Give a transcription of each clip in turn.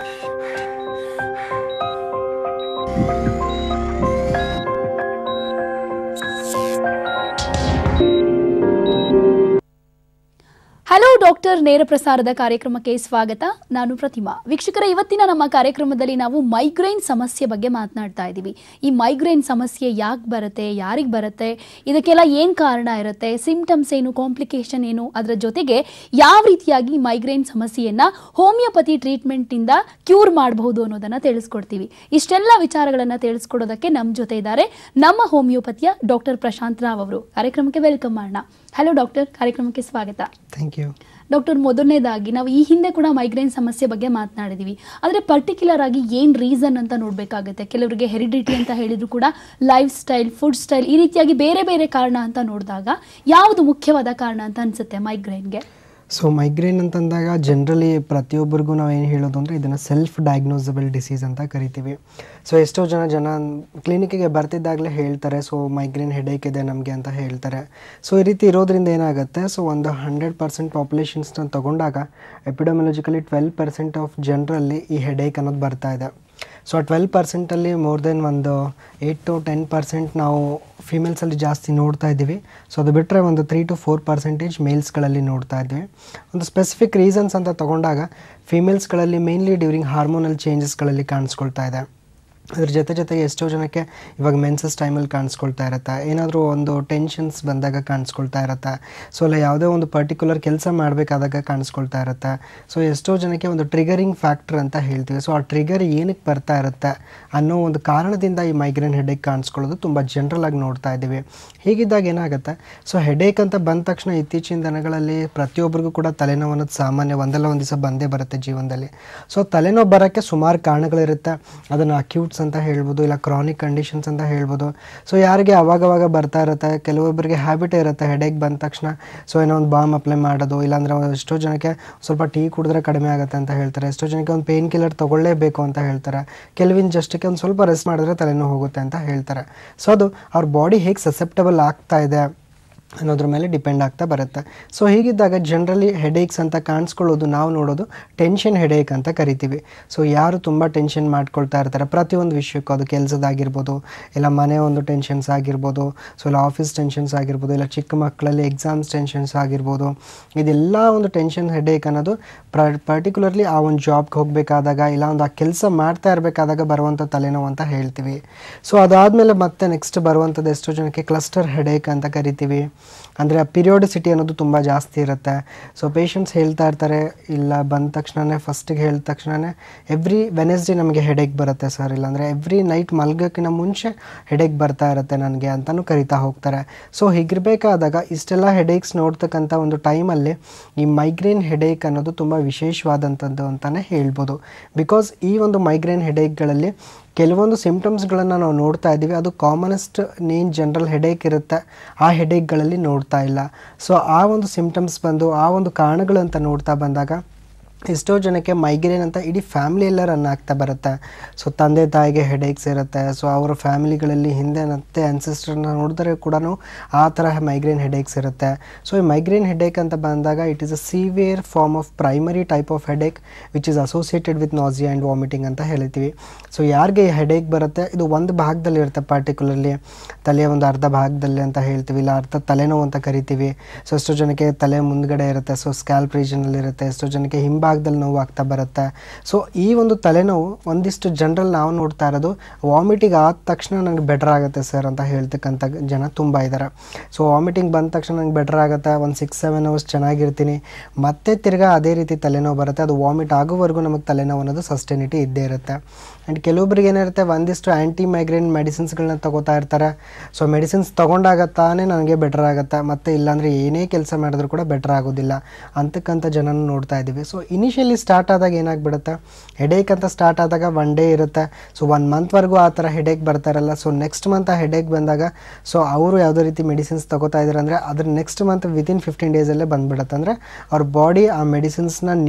Hello doctor ನೇರ ಪ್ರಸಾರದ ಕಾರ್ಯಕ್ರಮಕ್ಕೆ ಸ್ವಾಗತ ನಾನು ಪ್ರತಿಮಾ ವೀಕ್ಷಕರ ಇವತ್ತಿನ ನಮ್ಮ ಕಾರ್ಯಕ್ರಮದಲ್ಲಿ ನಾವು ಮೈಗ್ರೈನ್ ಸಮಸ್ಯೆ ಬಗ್ಗೆ ಮಾತನಾಡ್ತಾ ಇದ್ದೀವಿ ಈ ಮೈಗ್ರೈನ್ ಸಮಸ್ಯೆ ಯಾಕೆ ಬರುತ್ತೆ ಯಾರಿಗೆ ಬರುತ್ತೆ ಇದಕ್ಕೆಲ್ಲ ಏನು ಕಾರಣ ಇರುತ್ತೆ ಸಿಂಪ್ಟಮ್ಸ್ ಏನು ಕಾಂಪ್ಲಿಕೇಶನ್ ಏನು ಅದರ ಜೊತೆಗೆ ಯಾವ ರೀತಿಯಾಗಿ ಮೈಗ್ರೈನ್ ಸಮಸ್ಯೆಯನ್ನ ಹೋಮಿಯೋಪತಿ ಟ್ರೀಟ್ಮೆಂಟಿಂದ ಕ್ಯೂರ್ ಮಾಡಬಹುದು ಅನ್ನೋದನ್ನ ತಿಳಿಸ್ಕೊಡ್ತೀವಿ ಇಷ್ಟೆಲ್ಲ ವಿಚಾರಗಳನ್ನ ತಿಳಿಸ್ಕೊಡೋದಕ್ಕೆ ನಮ್ಮ ಜೊತೆ ಇದ್ದಾರೆ ನಮ್ಮ ಹೋಮಿಯೋಪತಿಯ ಡಾಕ್ಟರ್ ಪ್ರಶಾಂತ್ ರಾವ್ ಅವರು ಕಾರ್ಯಕ್ರಮಕ್ಕೆ ವೆಲ್ಕಮ್ ಮಾಡೋಣ ಹಲೋ ಡಾಕ್ಟರ್ ಕಾರ್ಯಕ್ರಮಕ್ಕೆ ಸ್ವಾಗತ ಥ್ಯಾಂಕ್ ಯು ಡಾಕ್ಟರ್ ಮೊದಲನೇದಾಗಿ ನಾವು ಈ ಹಿಂದೆ ಕೂಡ ಮೈಗ್ರೇನ್ ಸಮಸ್ಯೆ ಬಗ್ಗೆ ಮಾತನಾಡಿದೀವಿ ಆದರೆ ಪರ್ಟಿಕ್ಯುಲರ್ ಆಗಿ ಏನು ರೀಸನ್ ಅಂತ ನೋಡಬೇಕಾಗುತ್ತೆ ಕೆಲವರಿಗೆ ಹೆರಿಡಿಟಿ ಅಂತ ಹೇಳಿದ್ರು ಕೂಡ ಲೈಫ್ ಸ್ಟೈಲ್ ಫುಡ್ ಸ್ಟೈಲ್ ಈ ರೀತಿಯಾಗಿ ಬೇರೆ ಬೇರೆ ಕಾರಣ ಅಂತ ನೋಡಿದಾಗ ಯಾವುದು ಮುಖ್ಯವಾದ ಕಾರಣ ಅಂತ ಅನ್ಸುತ್ತೆ ಮೈಗ್ರೇನ್ಗೆ ಸೊ ಮೈಗ್ರೇನ್ ಅಂತಂದಾಗ ಜನರಲಿ ಪ್ರತಿಯೊಬ್ಬರಿಗೂ ನಾವು ಏನು ಹೇಳೋದು ಅಂದರೆ ಇದನ್ನು ಸೆಲ್ಫ್ ಡಯಾಗ್ನೋಸಬಲ್ ಡಿಸೀಸ್ ಅಂತ ಕರಿತೀವಿ ಸೊ ಎಷ್ಟೋ ಜನ ಜನ ಕ್ಲಿನಿಕ್ಕಿಗೆ ಬರ್ತಿದ್ದಾಗಲೇ ಹೇಳ್ತಾರೆ ಸೊ ಮೈಗ್ರೇನ್ ಹೆಡೇಕ್ ಇದೆ ನಮಗೆ ಅಂತ ಹೇಳ್ತಾರೆ ಸೊ ಈ ರೀತಿ ಇರೋದ್ರಿಂದ ಏನಾಗುತ್ತೆ ಸೊ ಒಂದು ಹಂಡ್ರೆಡ್ ಪರ್ಸೆಂಟ್ ಪಾಪ್ಯುಲೇಷನ್ಸ್ನ ತಗೊಂಡಾಗ ಎಪಿಡಮಿಲಾಜಿಕಲಿ ಟ್ವೆಲ್ ಪರ್ಸೆಂಟ್ ಆಫ್ ಜನರಲ್ಲಿ ಈ ಹೆಡೇಕ್ ಅನ್ನೋದು ಬರ್ತಾ ಇದೆ ಸೊ ಆ ಟ್ವೆಲ್ ಪರ್ಸೆಂಟಲ್ಲಿ ಮೋರ್ ದೆನ್ ಒಂದು ಏಯ್ಟ್ ಟು ಟೆನ್ ಪರ್ಸೆಂಟ್ ನಾವು ಫಿಮೇಲ್ಸಲ್ಲಿ ಜಾಸ್ತಿ ನೋಡ್ತಾ ಇದ್ದೀವಿ ಸೊ ಅದು ಬಿಟ್ಟರೆ ಒಂದು ತ್ರೀ ಟು ಫೋರ್ ಪರ್ಸೆಂಟೇಜ್ ಮೇಲ್ಸ್ಗಳಲ್ಲಿ ನೋಡ್ತಾ ಇದ್ವಿ ಒಂದು ಸ್ಪೆಸಿಫಿಕ್ ರೀಸನ್ಸ್ ಅಂತ ತಗೊಂಡಾಗ ಫಿಮೇಲ್ಸ್ಗಳಲ್ಲಿ ಮೇನ್ಲಿ ಡ್ಯೂರಿಂಗ್ ಹಾರ್ಮೋನಲ್ ಚೇಂಜಸ್ಗಳಲ್ಲಿ ಕಾಣಿಸ್ಕೊಳ್ತಾ ಇದೆ ಅದ್ರ ಜೊತೆ ಜೊತೆಗೆ ಎಷ್ಟೋ ಜನಕ್ಕೆ ಇವಾಗ ಮೆನ್ಸಸ್ ಟೈಮಲ್ಲಿ ಕಾಣಿಸ್ಕೊಳ್ತಾ ಇರುತ್ತೆ ಏನಾದರೂ ಒಂದು ಟೆನ್ಷನ್ಸ್ ಬಂದಾಗ ಕಾಣಿಸ್ಕೊಳ್ತಾ ಇರುತ್ತೆ ಸೊ ಅಲ್ಲ ಯಾವುದೇ ಒಂದು ಪರ್ಟಿಕ್ಯುಲರ್ ಕೆಲಸ ಮಾಡಬೇಕಾದಾಗ ಕಾಣಿಸ್ಕೊಳ್ತಾ ಇರುತ್ತೆ ಸೊ ಎಷ್ಟೋ ಜನಕ್ಕೆ ಒಂದು ಟ್ರಿಗರಿಂಗ್ ಫ್ಯಾಕ್ಟರ್ ಅಂತ ಹೇಳ್ತೀವಿ ಸೊ ಆ ಟ್ರಿಗರ್ ಏನಕ್ಕೆ ಬರ್ತಾ ಇರುತ್ತೆ ಅನ್ನೋ ಒಂದು ಕಾರಣದಿಂದ ಈ ಮೈಗ್ರೇನ್ ಹೆಡೇಕ್ ಕಾಣಿಸ್ಕೊಳ್ಳೋದು ತುಂಬ ಜನರಲ್ ಆಗಿ ನೋಡ್ತಾ ಇದ್ದೀವಿ ಹೀಗಿದ್ದಾಗ ಏನಾಗುತ್ತೆ ಸೊ ಹೆಡೇಕ್ ಅಂತ ಬಂದ ತಕ್ಷಣ ಇತ್ತೀಚಿನ ದಿನಗಳಲ್ಲಿ ಪ್ರತಿಯೊಬ್ಬರಿಗೂ ಕೂಡ ತಲೆನೋವು ಅನ್ನೋದು ಸಾಮಾನ್ಯ ಒಂದಲ್ಲ ಒಂದು ದಿವಸ ಬಂದೇ ಬರುತ್ತೆ ಜೀವನದಲ್ಲಿ ಸೊ ತಲೆನೋವು ಬರೋಕ್ಕೆ ಸುಮಾರು ಕಾರಣಗಳಿರುತ್ತೆ ಅದನ್ನು ಅಕ್ಯೂಟ್ಸ್ ಅಂತ ಹೇಳ್ಬೋದು ಇಲ್ಲ ಕ್ರಾನಿಕ್ ಕಂಡೀಷನ್ಸ್ ಅಂತ ಹೇಳ್ಬೋದು ಸೊ ಯಾರಿಗೆ ಅವಾಗವಾಗ ಬರ್ತಾ ಇರುತ್ತೆ ಕೆಲವೊಬ್ಬರಿಗೆ ಹ್ಯಾಬಿಟ್ ಇರುತ್ತೆ ಹೆಡೇಕ್ ಬಂದ ತಕ್ಷಣ ಸೊ ಏನೋ ಒಂದು ಬಾಮ್ ಅಪ್ಲೈ ಮಾಡೋದು ಇಲ್ಲಾಂದ್ರೆ ಎಷ್ಟೋ ಜನಕ್ಕೆ ಸ್ವಲ್ಪ ಟೀ ಕುಡಿದ್ರೆ ಕಡಿಮೆ ಆಗುತ್ತೆ ಅಂತ ಹೇಳ್ತಾರೆ ಎಷ್ಟೋ ಜನಕ್ಕೆ ಒಂದು ಪೇನ್ ಕಿಲ್ಲರ್ ತೊಗೊಳ್ಳೇಬೇಕು ಅಂತ ಹೇಳ್ತಾರೆ ಕೆಲವಿನ ಜಸ್ಟಕ್ಕೆ ಒಂದು ಸ್ವಲ್ಪ ರೆಸ್ಟ್ ಮಾಡಿದ್ರೆ ತಲೆನೋವು ಹೋಗುತ್ತೆ ಅಂತ ಹೇಳ್ತಾರೆ ಸೊ ಅದು ಅವ್ರ ಬಾಡಿ ಹೇಗೆ ಸಸೆಪ್ಟಬಲ್ ಆಗ್ತಾ ಇದೆ ಅನ್ನೋದ್ರ ಮೇಲೆ ಡಿಪೆಂಡ್ ಆಗ್ತಾ ಬರುತ್ತೆ ಸೊ ಹೀಗಿದ್ದಾಗ ಜನರಲಿ ಹೆಡೇಕ್ಸ್ ಅಂತ ಕಾಣಿಸ್ಕೊಳ್ಳೋದು ನಾವು ನೋಡೋದು ಟೆನ್ಷನ್ ಹೆಡೇಕ್ ಅಂತ ಕರಿತೀವಿ ಸೊ ಯಾರು ತುಂಬ ಟೆನ್ಷನ್ ಮಾಡ್ಕೊಳ್ತಾ ಇರ್ತಾರೆ ಪ್ರತಿಯೊಂದು ವಿಷಯಕ್ಕೂ ಅದು ಕೆಲಸದಾಗಿರ್ಬೋದು ಇಲ್ಲ ಮನೆ ಒಂದು ಟೆನ್ಷನ್ಸ್ ಆಗಿರ್ಬೋದು ಸೊ ಇಲ್ಲ ಆಫೀಸ್ ಟೆನ್ಷನ್ಸ್ ಆಗಿರ್ಬೋದು ಇಲ್ಲ ಚಿಕ್ಕ ಮಕ್ಕಳಲ್ಲಿ ಎಕ್ಸಾಮ್ಸ್ ಟೆನ್ಷನ್ಸ್ ಆಗಿರ್ಬೋದು ಇದೆಲ್ಲ ಒಂದು ಟೆನ್ಷನ್ ಹೆಡೇಕ್ ಅನ್ನೋದು ಪ್ರ ಪರ್ಟಿಕ್ಯುಲರ್ಲಿ ಆ ಒಂದು ಜಾಬ್ಗೆ ಹೋಗಬೇಕಾದಾಗ ಇಲ್ಲ ಒಂದು ಆ ಕೆಲಸ ಮಾಡ್ತಾ ಇರಬೇಕಾದಾಗ ಬರುವಂಥ ತಲೆನೋವು ಅಂತ ಹೇಳ್ತೀವಿ ಸೊ ಅದಾದಮೇಲೆ ಮತ್ತೆ ನೆಕ್ಸ್ಟ್ ಬರುವಂಥದ್ದು ಎಷ್ಟೋ ಜನಕ್ಕೆ ಕ್ಲಸ್ಟರ್ ಹೆಡೇಕ್ ಅಂತ ಕರಿತೀವಿ ಅಂದರೆ ಆ ಪಿರಿಯೋಡಿಸಿಟಿ ಅನ್ನೋದು ತುಂಬ ಜಾಸ್ತಿ ಇರುತ್ತೆ ಸೊ ಪೇಷಂಟ್ಸ್ ಹೇಳ್ತಾ ಇರ್ತಾರೆ ಇಲ್ಲ ಬಂದ ತಕ್ಷಣವೇ ಫಸ್ಟಿಗೆ ಹೇಳಿದ ತಕ್ಷಣವೇ ಎವ್ರಿ ವೆನೆಸ್ಡೇ ನಮಗೆ ಹೆಡೇಕ್ ಬರುತ್ತೆ ಸರ್ ಇಲ್ಲಾಂದರೆ ಎವ್ರಿ ನೈಟ್ ಮಲ್ಗೋಕ್ಕಿಂತ ಮುಂಚೆ ಹೆಡೇಕ್ ಬರ್ತಾ ಇರುತ್ತೆ ನನಗೆ ಅಂತಲೂ ಕರಿತಾ ಹೋಗ್ತಾರೆ ಸೊ ಹೀಗಿರಬೇಕಾದಾಗ ಇಷ್ಟೆಲ್ಲ ಹೆಡೇಕ್ಸ್ ನೋಡ್ತಕ್ಕಂಥ ಒಂದು ಟೈಮಲ್ಲಿ ಈ ಮೈಗ್ರೇನ್ ಹೆಡೇಕ್ ಅನ್ನೋದು ತುಂಬ ವಿಶೇಷವಾದಂಥದ್ದು ಅಂತಲೇ ಹೇಳ್ಬೋದು ಬಿಕಾಸ್ ಈ ಒಂದು ಮೈಗ್ರೇನ್ ಹೆಡೇಕ್ಗಳಲ್ಲಿ ಕೆಲವೊಂದು ಸಿಂಪ್ಟಮ್ಸ್ಗಳನ್ನು ನಾವು ನೋಡ್ತಾ ಇದ್ದೀವಿ ಅದು ಕಾಮನೆಸ್ಟ್ ಏನು ಜನರಲ್ ಹೆಡೇಕ್ ಇರುತ್ತೆ ಆ ಹೆಡೇಕ್ಗಳಲ್ಲಿ ನೋಡ್ತಾ ಇಲ್ಲ ಸೊ ಆ ಒಂದು ಸಿಂಪ್ಟಮ್ಸ್ ಬಂದು ಆ ಒಂದು ಕಾರಣಗಳು ಅಂತ ನೋಡ್ತಾ ಬಂದಾಗ ಎಷ್ಟೋ ಜನಕ್ಕೆ ಮೈಗ್ರೇನ್ ಅಂತ ಇಡೀ ಫ್ಯಾಮಿಲಿ ಎಲ್ಲ ರನ್ ಆಗ್ತಾ ಬರುತ್ತೆ ಸೊ ತಂದೆ ತಾಯಿಗೆ ಹೆಡೇಕ್ಸ್ ಇರುತ್ತೆ ಸೊ ಅವರ ಫ್ಯಾಮಿಲಿಗಳಲ್ಲಿ ಹಿಂದೆ ಮತ್ತೆ ಅನ್ಸಿಸ್ಟರ್ನ ನೋಡಿದ್ರೆ ಕೂಡ ಆ ಥರ ಮೈಗ್ರೇನ್ ಹೆಡೇಕ್ಸ್ ಇರುತ್ತೆ ಸೊ ಈ ಮೈಗ್ರೇನ್ ಹೆಡೇಕ್ ಅಂತ ಬಂದಾಗ it is a severe form of primary type of headache which is associated with nausea and vomiting ಅಂತ ಹೇಳ್ತೀವಿ ಸೊ ಯಾರಿಗೆ ಈ ಹೆಡೇಕ್ ಬರುತ್ತೆ ಇದು ಒಂದು ಭಾಗದಲ್ಲಿ ಇರುತ್ತೆ ಪರ್ಟಿಕ್ಯುಲರ್ಲಿ ತಲೆಯ ಒಂದು ಅರ್ಧ ಭಾಗದಲ್ಲಿ ಅಂತ ಹೇಳ್ತೀವಿ ಇಲ್ಲ ಅರ್ಧ ತಲೆನೋವು ಅಂತ ಕರಿತೀವಿ ಸೊ ಎಷ್ಟೋ ಜನಕ್ಕೆ ತಲೆ ಮುಂದ್ಗಡೆ ಇರುತ್ತೆ ಸೊ ಸ್ಕ್ಯಾಲ್ಪ್ ರೀಜನಲ್ಲಿ ಇರುತ್ತೆ ಎಷ್ಟೋ ಜನಕ್ಕೆ ಹಿಂಭಾಗದಲ್ಲಿ ನೋವು ಆಗ್ತಾ ಬರುತ್ತೆ ಸೊ ಈ ಒಂದು ತಲೆನೋವು ಒಂದಿಷ್ಟು ಜನರಲ್ ನಾವು ನೋಡ್ತಾ ಇರೋದು ವಾಮಿಟಿಂಗ್ ಆದ ತಕ್ಷಣ ನನಗೆ ಬೆಟರ್ ಆಗುತ್ತೆ ಸರ್ ಅಂತ ಹೇಳ್ತಕ್ಕಂಥ ಜನ ತುಂಬ ಇದ್ದಾರೆ ಸೊ ವಾಮಿಟಿಂಗ್ ಬಂದ ತಕ್ಷಣ ನಂಗೆ ಬೆಟರ್ ಆಗುತ್ತೆ ಒಂದು ಸಿಕ್ಸ್ ಸೆವೆನ್ ಅವರ್ಸ್ ಚೆನ್ನಾಗಿರ್ತೀನಿ ಮತ್ತೆ ತಿರ್ಗಾ ಅದೇ ರೀತಿ ತಲೆನೋವು ಬರುತ್ತೆ ಅದು ವಾಮಿಟ್ ಆಗೋವರೆಗೂ ನಮಗೆ ತಲೆನೋವು ಅನ್ನೋದು ಸಸ್ಟೆನಿಟಿ ಇದ್ದೇ ಇರುತ್ತೆ ಆ್ಯಂಡ್ ಕೆಲವೊಬ್ರಿಗೆ ಏನಿರುತ್ತೆ ಒಂದಿಷ್ಟು ಆ್ಯಂಟಿ ಮೈಗ್ರೇನ್ ಮೆಡಿಸಿನ್ಸ್ಗಳನ್ನ ತಗೋತಾ ಇರ್ತಾರೆ ಸೊ ಮೆಡಿಸಿನ್ಸ್ ತೊಗೊಂಡಾಗ ತಾನೇ ನನಗೆ ಬೆಟರ್ ಆಗುತ್ತೆ ಮತ್ತು ಇಲ್ಲಾಂದರೆ ಏನೇ ಕೆಲಸ ಮಾಡಿದ್ರು ಕೂಡ ಬೆಟರ್ ಆಗೋದಿಲ್ಲ ಅಂತಕ್ಕಂಥ ಜನನ ನೋಡ್ತಾ ಇದ್ದೀವಿ ಸೊ ಇನಿಷಿಯಲಿ ಸ್ಟಾರ್ಟ್ ಆದಾಗ ಏನಾಗ್ಬಿಡುತ್ತೆ ಹೆಡೇಕ್ ಅಂತ ಸ್ಟಾರ್ಟ್ ಆದಾಗ ಒನ್ ಡೇ ಇರುತ್ತೆ ಸೊ ಒನ್ ಮಂತ್ವರೆಗೂ ಆ ಥರ ಹೆಡೇಕ್ ಬರ್ತಾರಲ್ಲ ಸೊ ನೆಕ್ಸ್ಟ್ ಮಂತ್ ಆ ಹೆಡೇಕ್ ಬಂದಾಗ ಸೊ ಅವರು ಯಾವುದೇ ರೀತಿ ಮೆಡಿಸಿನ್ಸ್ ತಗೋತಾ ಇದ್ದಾರೆ ಅಂದರೆ ಅದ್ರ ನೆಕ್ಸ್ಟ್ ಮಂತ್ ವಿತಿನ್ ಫಿಫ್ಟೀನ್ ಡೇಸಲ್ಲೇ ಬಂದ್ಬಿಡುತ್ತೆ ಅಂದರೆ ಅವ್ರ ಬಾಡಿ ಆ ಮೆಡಿಸಿನ್ಸ್ನ ನೀಡ್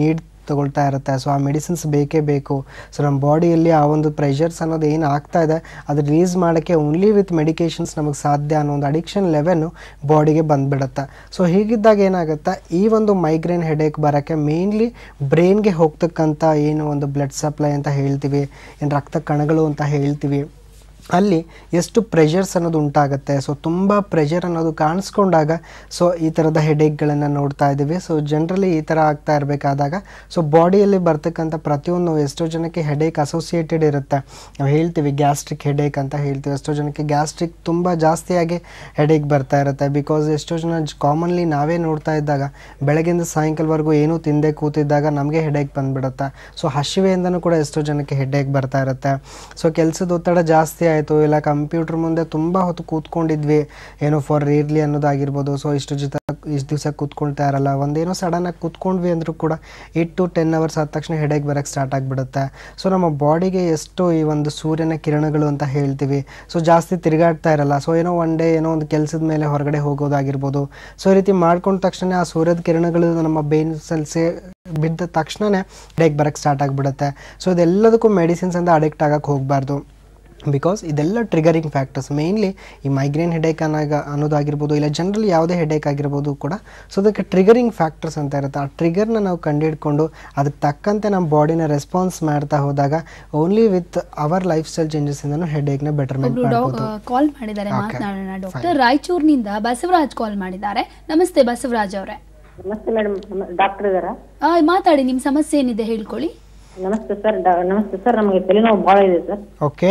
ತಗೊಳ್ತಾ ಇರುತ್ತೆ ಸೊ ಆ ಮೆಡಿಸಿನ್ಸ್ ಬೇಕೇ ಬೇಕು ಸೊ ನಮ್ಮ ಬಾಡಿಯಲ್ಲಿ ಆ ಒಂದು ಪ್ರೆಷರ್ಸ್ ಅನ್ನೋದು ಏನು ಆಗ್ತಾ ಇದೆ ಅದು ರಿಲೀಸ್ ಮಾಡೋಕ್ಕೆ ಓನ್ಲಿ ವಿತ್ ಮೆಡಿಕೇಶನ್ಸ್ ನಮಗೆ ಸಾಧ್ಯ ಅನ್ನೋ ಒಂದು ಅಡಿಕ್ಷನ್ ಲೆವೆಲ್ಲು ಬಾಡಿಗೆ ಬಂದ್ಬಿಡುತ್ತೆ ಸೊ ಹೀಗಿದ್ದಾಗ ಏನಾಗುತ್ತೆ ಈ ಒಂದು ಮೈಗ್ರೇನ್ ಹೆಡೇಕ್ ಬರೋಕ್ಕೆ ಮೇನ್ಲಿ ಬ್ರೈನ್ಗೆ ಹೋಗ್ತಕ್ಕಂಥ ಏನು ಒಂದು ಬ್ಲಡ್ ಸಪ್ಲೈ ಅಂತ ಹೇಳ್ತೀವಿ ಏನು ರಕ್ತ ಕಣಗಳು ಅಂತ ಹೇಳ್ತೀವಿ ಅಲ್ಲಿ ಎಷ್ಟು ಪ್ರೆಷರ್ಸ್ ಅನ್ನೋದು ಉಂಟಾಗುತ್ತೆ ಸೊ ತುಂಬ ಪ್ರೆಷರ್ ಅನ್ನೋದು ಕಾಣಿಸ್ಕೊಂಡಾಗ ಸೊ ಈ ಥರದ ಹೆಡೇಕ್ಗಳನ್ನು ನೋಡ್ತಾ ಇದ್ದೀವಿ ಸೊ ಜನರಲಿ ಈ ಥರ ಆಗ್ತಾ ಇರಬೇಕಾದಾಗ ಸೊ ಬಾಡಿಯಲ್ಲಿ ಬರ್ತಕ್ಕಂಥ ಪ್ರತಿಯೊಂದು ಎಷ್ಟೋ ಜನಕ್ಕೆ ಹೆಡೇಕ್ ಅಸೋಸಿಯೇಟೆಡ್ ಇರುತ್ತೆ ನಾವು ಹೇಳ್ತೀವಿ ಗ್ಯಾಸ್ಟ್ರಿಕ್ ಹೆಡೇಕ್ ಅಂತ ಹೇಳ್ತೀವಿ ಎಷ್ಟೋ ಜನಕ್ಕೆ ಗ್ಯಾಸ್ಟ್ರಿಕ್ ತುಂಬ ಜಾಸ್ತಿಯಾಗಿ ಹೆಡೇಕ್ ಬರ್ತಾ ಇರುತ್ತೆ ಬಿಕಾಸ್ ಎಷ್ಟೋ ಜನ ಕಾಮನ್ಲಿ ನಾವೇ ನೋಡ್ತಾ ಇದ್ದಾಗ ಬೆಳಗ್ಗಿಂದ ಸಾಯಂಕಾಲವರೆಗೂ ಏನೂ ತಿಂದೆ ಕೂತಿದ್ದಾಗ ನಮಗೆ ಹೆಡೇಕ್ ಬಂದ್ಬಿಡುತ್ತೆ ಸೊ ಹಸಿವೆಯಿಂದನೂ ಕೂಡ ಎಷ್ಟೋ ಜನಕ್ಕೆ ಹೆಡೇಕ್ ಬರ್ತಾ ಇರುತ್ತೆ ಸೊ ಕೆಲಸದ ಒತ್ತಡ ಜಾಸ್ತಿ ಆಯಿತು ಇಲ್ಲ ಕಂಪ್ಯೂಟರ್ ಮುಂದೆ ತುಂಬ ಹೊತ್ತು ಕೂತ್ಕೊಂಡಿದ್ವಿ ಏನೋ ಫಾರ್ ರೇರ್ಲಿ ಅನ್ನೋದಾಗಿರ್ಬೋದು ಸೊ ಇಷ್ಟು ಜೊತೆ ಇಷ್ಟು ದಿವಸ ಕೂತ್ಕೊಳ್ತಾ ಇರಲ್ಲ ಒಂದೇನೋ ಸಡನ್ನಾಗಿ ಕೂತ್ಕೊಂಡ್ವಿ ಅಂದರೂ ಕೂಡ ಏಟ್ ಟು ಟೆನ್ ಅವರ್ಸ್ ಆದ ತಕ್ಷಣ ಹೆಡೇಕ್ ಬರೋಕ್ಕೆ ಸ್ಟಾರ್ಟ್ ಆಗಿಬಿಡುತ್ತೆ ಸೊ ನಮ್ಮ ಬಾಡಿಗೆ ಎಷ್ಟು ಈ ಒಂದು ಸೂರ್ಯನ ಕಿರಣಗಳು ಅಂತ ಹೇಳ್ತೀವಿ ಸೊ ಜಾಸ್ತಿ ತಿರುಗಾಡ್ತಾ ಇರಲ್ಲ ಸೊ ಏನೋ ಒನ್ ಡೇ ಏನೋ ಒಂದು ಕೆಲಸದ ಮೇಲೆ ಹೊರಗಡೆ ಹೋಗೋದಾಗಿರ್ಬೋದು ಸೊ ಈ ರೀತಿ ಮಾಡ್ಕೊಂಡ ತಕ್ಷಣ ಆ ಸೂರ್ಯದ ಕಿರಣಗಳು ನಮ್ಮ ಬೇನ್ ಸೆಲ್ಸೆ ಬಿದ್ದ ತಕ್ಷಣನೇ ಹೆಡೇಕ್ ಬರೋಕ್ಕೆ ಸ್ಟಾರ್ಟ್ ಆಗಿಬಿಡುತ್ತೆ ಸೊ ಇದೆಲ್ಲದಕ್ಕೂ ಮೆಡಿಸಿನ್ಸ್ ಅಂತ ಅಡಿಕ್ಟ್ ಆಗಕ್ಕೆ ಹೋಗಬಾರ್ದು ಬಿಕಾಸ್ ಇದೆಲ್ಲ ಟ್ರಿಗರಿಂಗ್ ಫ್ಯಾಕ್ಟರ್ಸ್ ಮೇಯ್ನ್ಲಿ ಈ ಮೈಗ್ರೇನ್ ಹೆಡೇಕ್ ಅನ್ನಾಗ ಅನ್ನೋದಾಗಿರ್ಬೋದು ಇಲ್ಲ ಜನರಲಿ ಯಾವುದೇ ಹೆಡೇಕ್ ಆಗಿರ್ಬೋದು ಕೂಡ ಸೊ ಅದಕ್ಕೆ ಟ್ರಿಗರಿಂಗ್ ಫ್ಯಾಕ್ಟರ್ಸ್ ಅಂತ ಇರುತ್ತೆ ಆ ಟ್ರಿಗರ್ನ ನಾವು ಕಂಡುಹಿಡ್ಕೊಂಡು ಅದಕ್ಕೆ ತಕ್ಕಂತೆ ನಮ್ಮ ಬಾಡಿನ ರೆಸ್ಪಾನ್ಸ್ ಮಾಡ್ತಾ ಹೋದಾಗ only with our lifestyle ಚೇಂಜಸ್ಸಿಂದನೂ ಹೆಡೇಕ್ನ ಬೆಟರ್ಮೆಂಟ್ ಒಬ್ರು ಮಾಡ್ಬೋದು ಕಾಲ್ ಮಾಡಿದ್ದಾರೆ Okay. ಮಾತನಾಡೋಣ ಡಾಕ್ಟರ್ ರಾಯಚೂರಿನಿಂದ ಬಸವರಾಜ್ ಕಾಲ್ ಮಾಡಿದ್ದಾರೆ ನಮಸ್ತೆ ಬಸವರಾಜ್ ಅವರೇ ನಮಸ್ತೆ ಮೇಡಮ್ ಡಾಕ್ಟರ್ ಇದಾರಾ ಆ, ಮಾತಾಡಿ ನಿಮ್ಮ ಸಮಸ್ಯೆ ಏನಿದೆ ಹೇಳ್ಕೊಳ್ಳಿ ನಮಸ್ತೆ ಸರ್ ನಮಸ್ತೆ ಸರ್ ನಮಗೆ ತಲೆನೋವು ಭಾಳ ಇದೆ ಸರ್ ಓಕೆ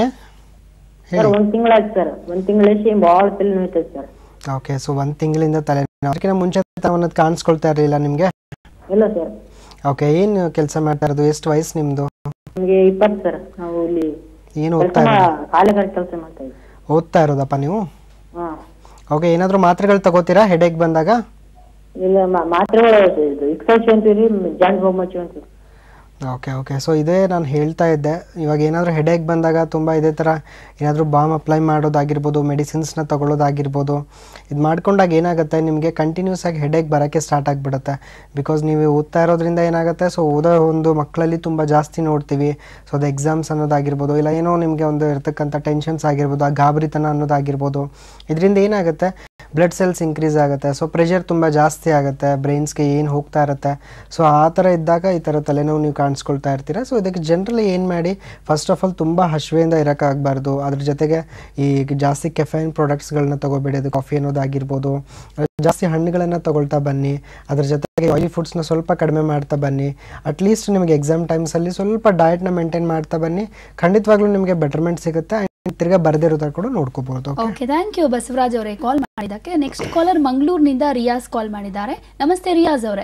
ಸರ್ ಹೇಳಿ ಒಂದ್ ತಿಂಗಳಾಯ್ತು ಸರ್ ಒಂದ್ ತಿಂಗಳೇಸಿ ಭಾಳ ತಲೆ ನೋಯ್ತದೆ ಸರ್ ಓಕೆ ಸೊ ಒಂದು ತಿಂಗಳಿಂದ ತಲೆ ಅದಕ್ಕಿಂತ ಮುಂಚೆ ಅನ್ನೋದು ಕಾಣಿಸ್ಕೊಳ್ತಾ ಇರಲಿಲ್ಲ ನಿಮಗೆ ಇಲ್ಲ ಸರ್ ಓಕೆ ಏನು ಕೆಲಸ ಮಾಡ್ತಾ ಇರೋದು ಎಷ್ಟು ವಯಸ್ಸು ನಿಮ್ಮದು ನಮಗೆ ಇಪ್ಪತ್ತು ಸರ್ ನಾವು ಇಲ್ಲಿ ಏನು ಕೆಲಸ ಓದ್ತಾ ಇರೋದು ಕಾಲೇಜ್ ಕೆಲಸ ಮಾಡ್ತಾ ಇದ್ದೀವಿ ಓದ್ತಾ ಇರೋದಪ್ಪ ನೀವು ಹಾ ಓಕೆ ಏನಾದರೂ ಮಾತ್ರೆಗಳು ತಗೋತೀರಾ ಹೆಡೇಕ್ ಬಂದಾಗ ಇಲ್ಲ ಮಾ- ಮಾತ್ರೆಗಳು ಇದು ಇಕ್ಸಲ್ಸಿ ಅಂತೀವಿ ಜಾಯಿಂಟ್ ಬೊಮ್ಮಚ್ಚು ಅಂತೀವಿ ಓಕೆ ಓಕೆ ಸೊ ಇದೇ ನಾನು ಹೇಳ್ತಾ ಇದ್ದೆ ಇವಾಗ ಏನಾದರೂ ಹೆಡೇಕ್ ಬಂದಾಗ ತುಂಬ ಇದೇ ಥರ ಏನಾದರೂ ಬಾಮ್ ಅಪ್ಲೈ ಮಾಡೋದಾಗಿರ್ಬೋದು ಮೆಡಿಸಿನ್ಸ್ನ ತಗೊಳ್ಳೋದಾಗಿರ್ಬೋದು ಇದು ಮಾಡ್ಕೊಂಡಾಗ ಏನಾಗುತ್ತೆ ನಿಮಗೆ ಕಂಟಿನ್ಯೂಸ್ ಆಗಿ ಹೆಡೇಕ್ ಬರೋಕ್ಕೆ ಸ್ಟಾರ್ಟ್ ಆಗಿಬಿಡುತ್ತೆ ಬಿಕಾಸ್ ನೀವು ಓದ್ತಾ ಇರೋದ್ರಿಂದ ಏನಾಗುತ್ತೆ ಸೊ ಓದೋ ಒಂದು ಮಕ್ಕಳಲ್ಲಿ ತುಂಬ ಜಾಸ್ತಿ ನೋಡ್ತೀವಿ ಸೊ ಅದು ಎಕ್ಸಾಮ್ಸ್ ಅನ್ನೋದಾಗಿರ್ಬೋದು ಇಲ್ಲ ಏನೋ ನಿಮಗೆ ಒಂದು ಇರ್ತಕ್ಕಂಥ ಟೆನ್ಷನ್ಸ್ ಆಗಿರ್ಬೋದು ಆ ಗಾಬರಿತನ ಅನ್ನೋದಾಗಿರ್ಬೋದು ಇದರಿಂದ ಏನಾಗುತ್ತೆ ಬ್ಲಡ್ ಸೆಲ್ಸ್ ಇನ್ಕ್ರೀಸ್ ಆಗುತ್ತೆ ಸೊ ಪ್ರೆಷರ್ ತುಂಬ ಜಾಸ್ತಿ ಆಗುತ್ತೆ ಬ್ರೈನ್ಸ್ಗೆ ಏನು ಹೋಗ್ತಾ ಇರುತ್ತೆ ಸೊ ಆ ಥರ ಇದ್ದಾಗ ಈ ಥರ ತಲೆನೋವು ನೀವು ಕಾಣಿಸ್ಕೊಳ್ತಾ ಇರ್ತೀರ ಸೊ ಇದಕ್ಕೆ ಜನರಲಿ ಏನು ಮಾಡಿ ಫಸ್ಟ್ ಆಫ್ ಆಲ್ ತುಂಬ ಹಸಿವೆಯಿಂದ ಇರೋಕ್ಕಾಗಬಾರ್ದು ಅದ್ರ ಜೊತೆಗೆ ಈ ಜಾಸ್ತಿ ಕೆಫೈನ್ ಪ್ರಾಡಕ್ಟ್ಸ್ಗಳನ್ನ ತಗೋಬೇಡಿ ಅದು ಕಾಫಿ ಅನ್ನೋದಾಗಿರ್ಬೋದು ಜಾಸ್ತಿ ಹಣ್ಣುಗಳನ್ನು ತಗೊಳ್ತಾ ಬನ್ನಿ ಅದ್ರ ಜೊತೆಗೆ ಆಯಿಲಿ ಫುಡ್ಸ್ನ ಸ್ವಲ್ಪ ಕಡಿಮೆ ಮಾಡ್ತಾ ಬನ್ನಿ ಅಟ್ಲೀಸ್ಟ್ ನಿಮಗೆ ಎಕ್ಸಾಮ್ ಟೈಮ್ಸಲ್ಲಿ ಸ್ವಲ್ಪ ಡಯಟ್ನ ಮೇಂಟೈನ್ ಮಾಡ್ತಾ ಬನ್ನಿ ಖಂಡಿತವಾಗ್ಲೂ ನಿಮಗೆ ಬೆಟರ್ಮೆಂಟ್ ಸಿಗುತ್ತೆ and ತಿರ್ಗಾ ಬರದಿರೋದ್ರ ಕೂಡ ನೋಡ್ಕೋಬಹುದು ಓಕೆ ಥ್ಯಾಂಕ್ ಯು ಬಸವರಾಜ್ ಅವರೇ ಕಾಲ್ ಮಾಡಿದ್ದಕ್ಕೆ ನೆಕ್ಸ್ಟ್ ಕಾಲರ್ ಮಂಗಳೂರಿನಿಂದ ರಿಯಾಜ್ ಕಾಲ್ ಮಾಡಿದ್ದಾರೆ ನಮಸ್ತೆ ರಿಯಾಜ್ ಅವರೇ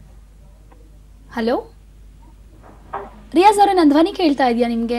ಹಲೋ ರಿಯಾಜ್ ಅವರೇ ನನ್ನ ಧ್ವನಿ ಕೇಳ್ತಾ ಇದೆಯಾ ನಿಮಗೆ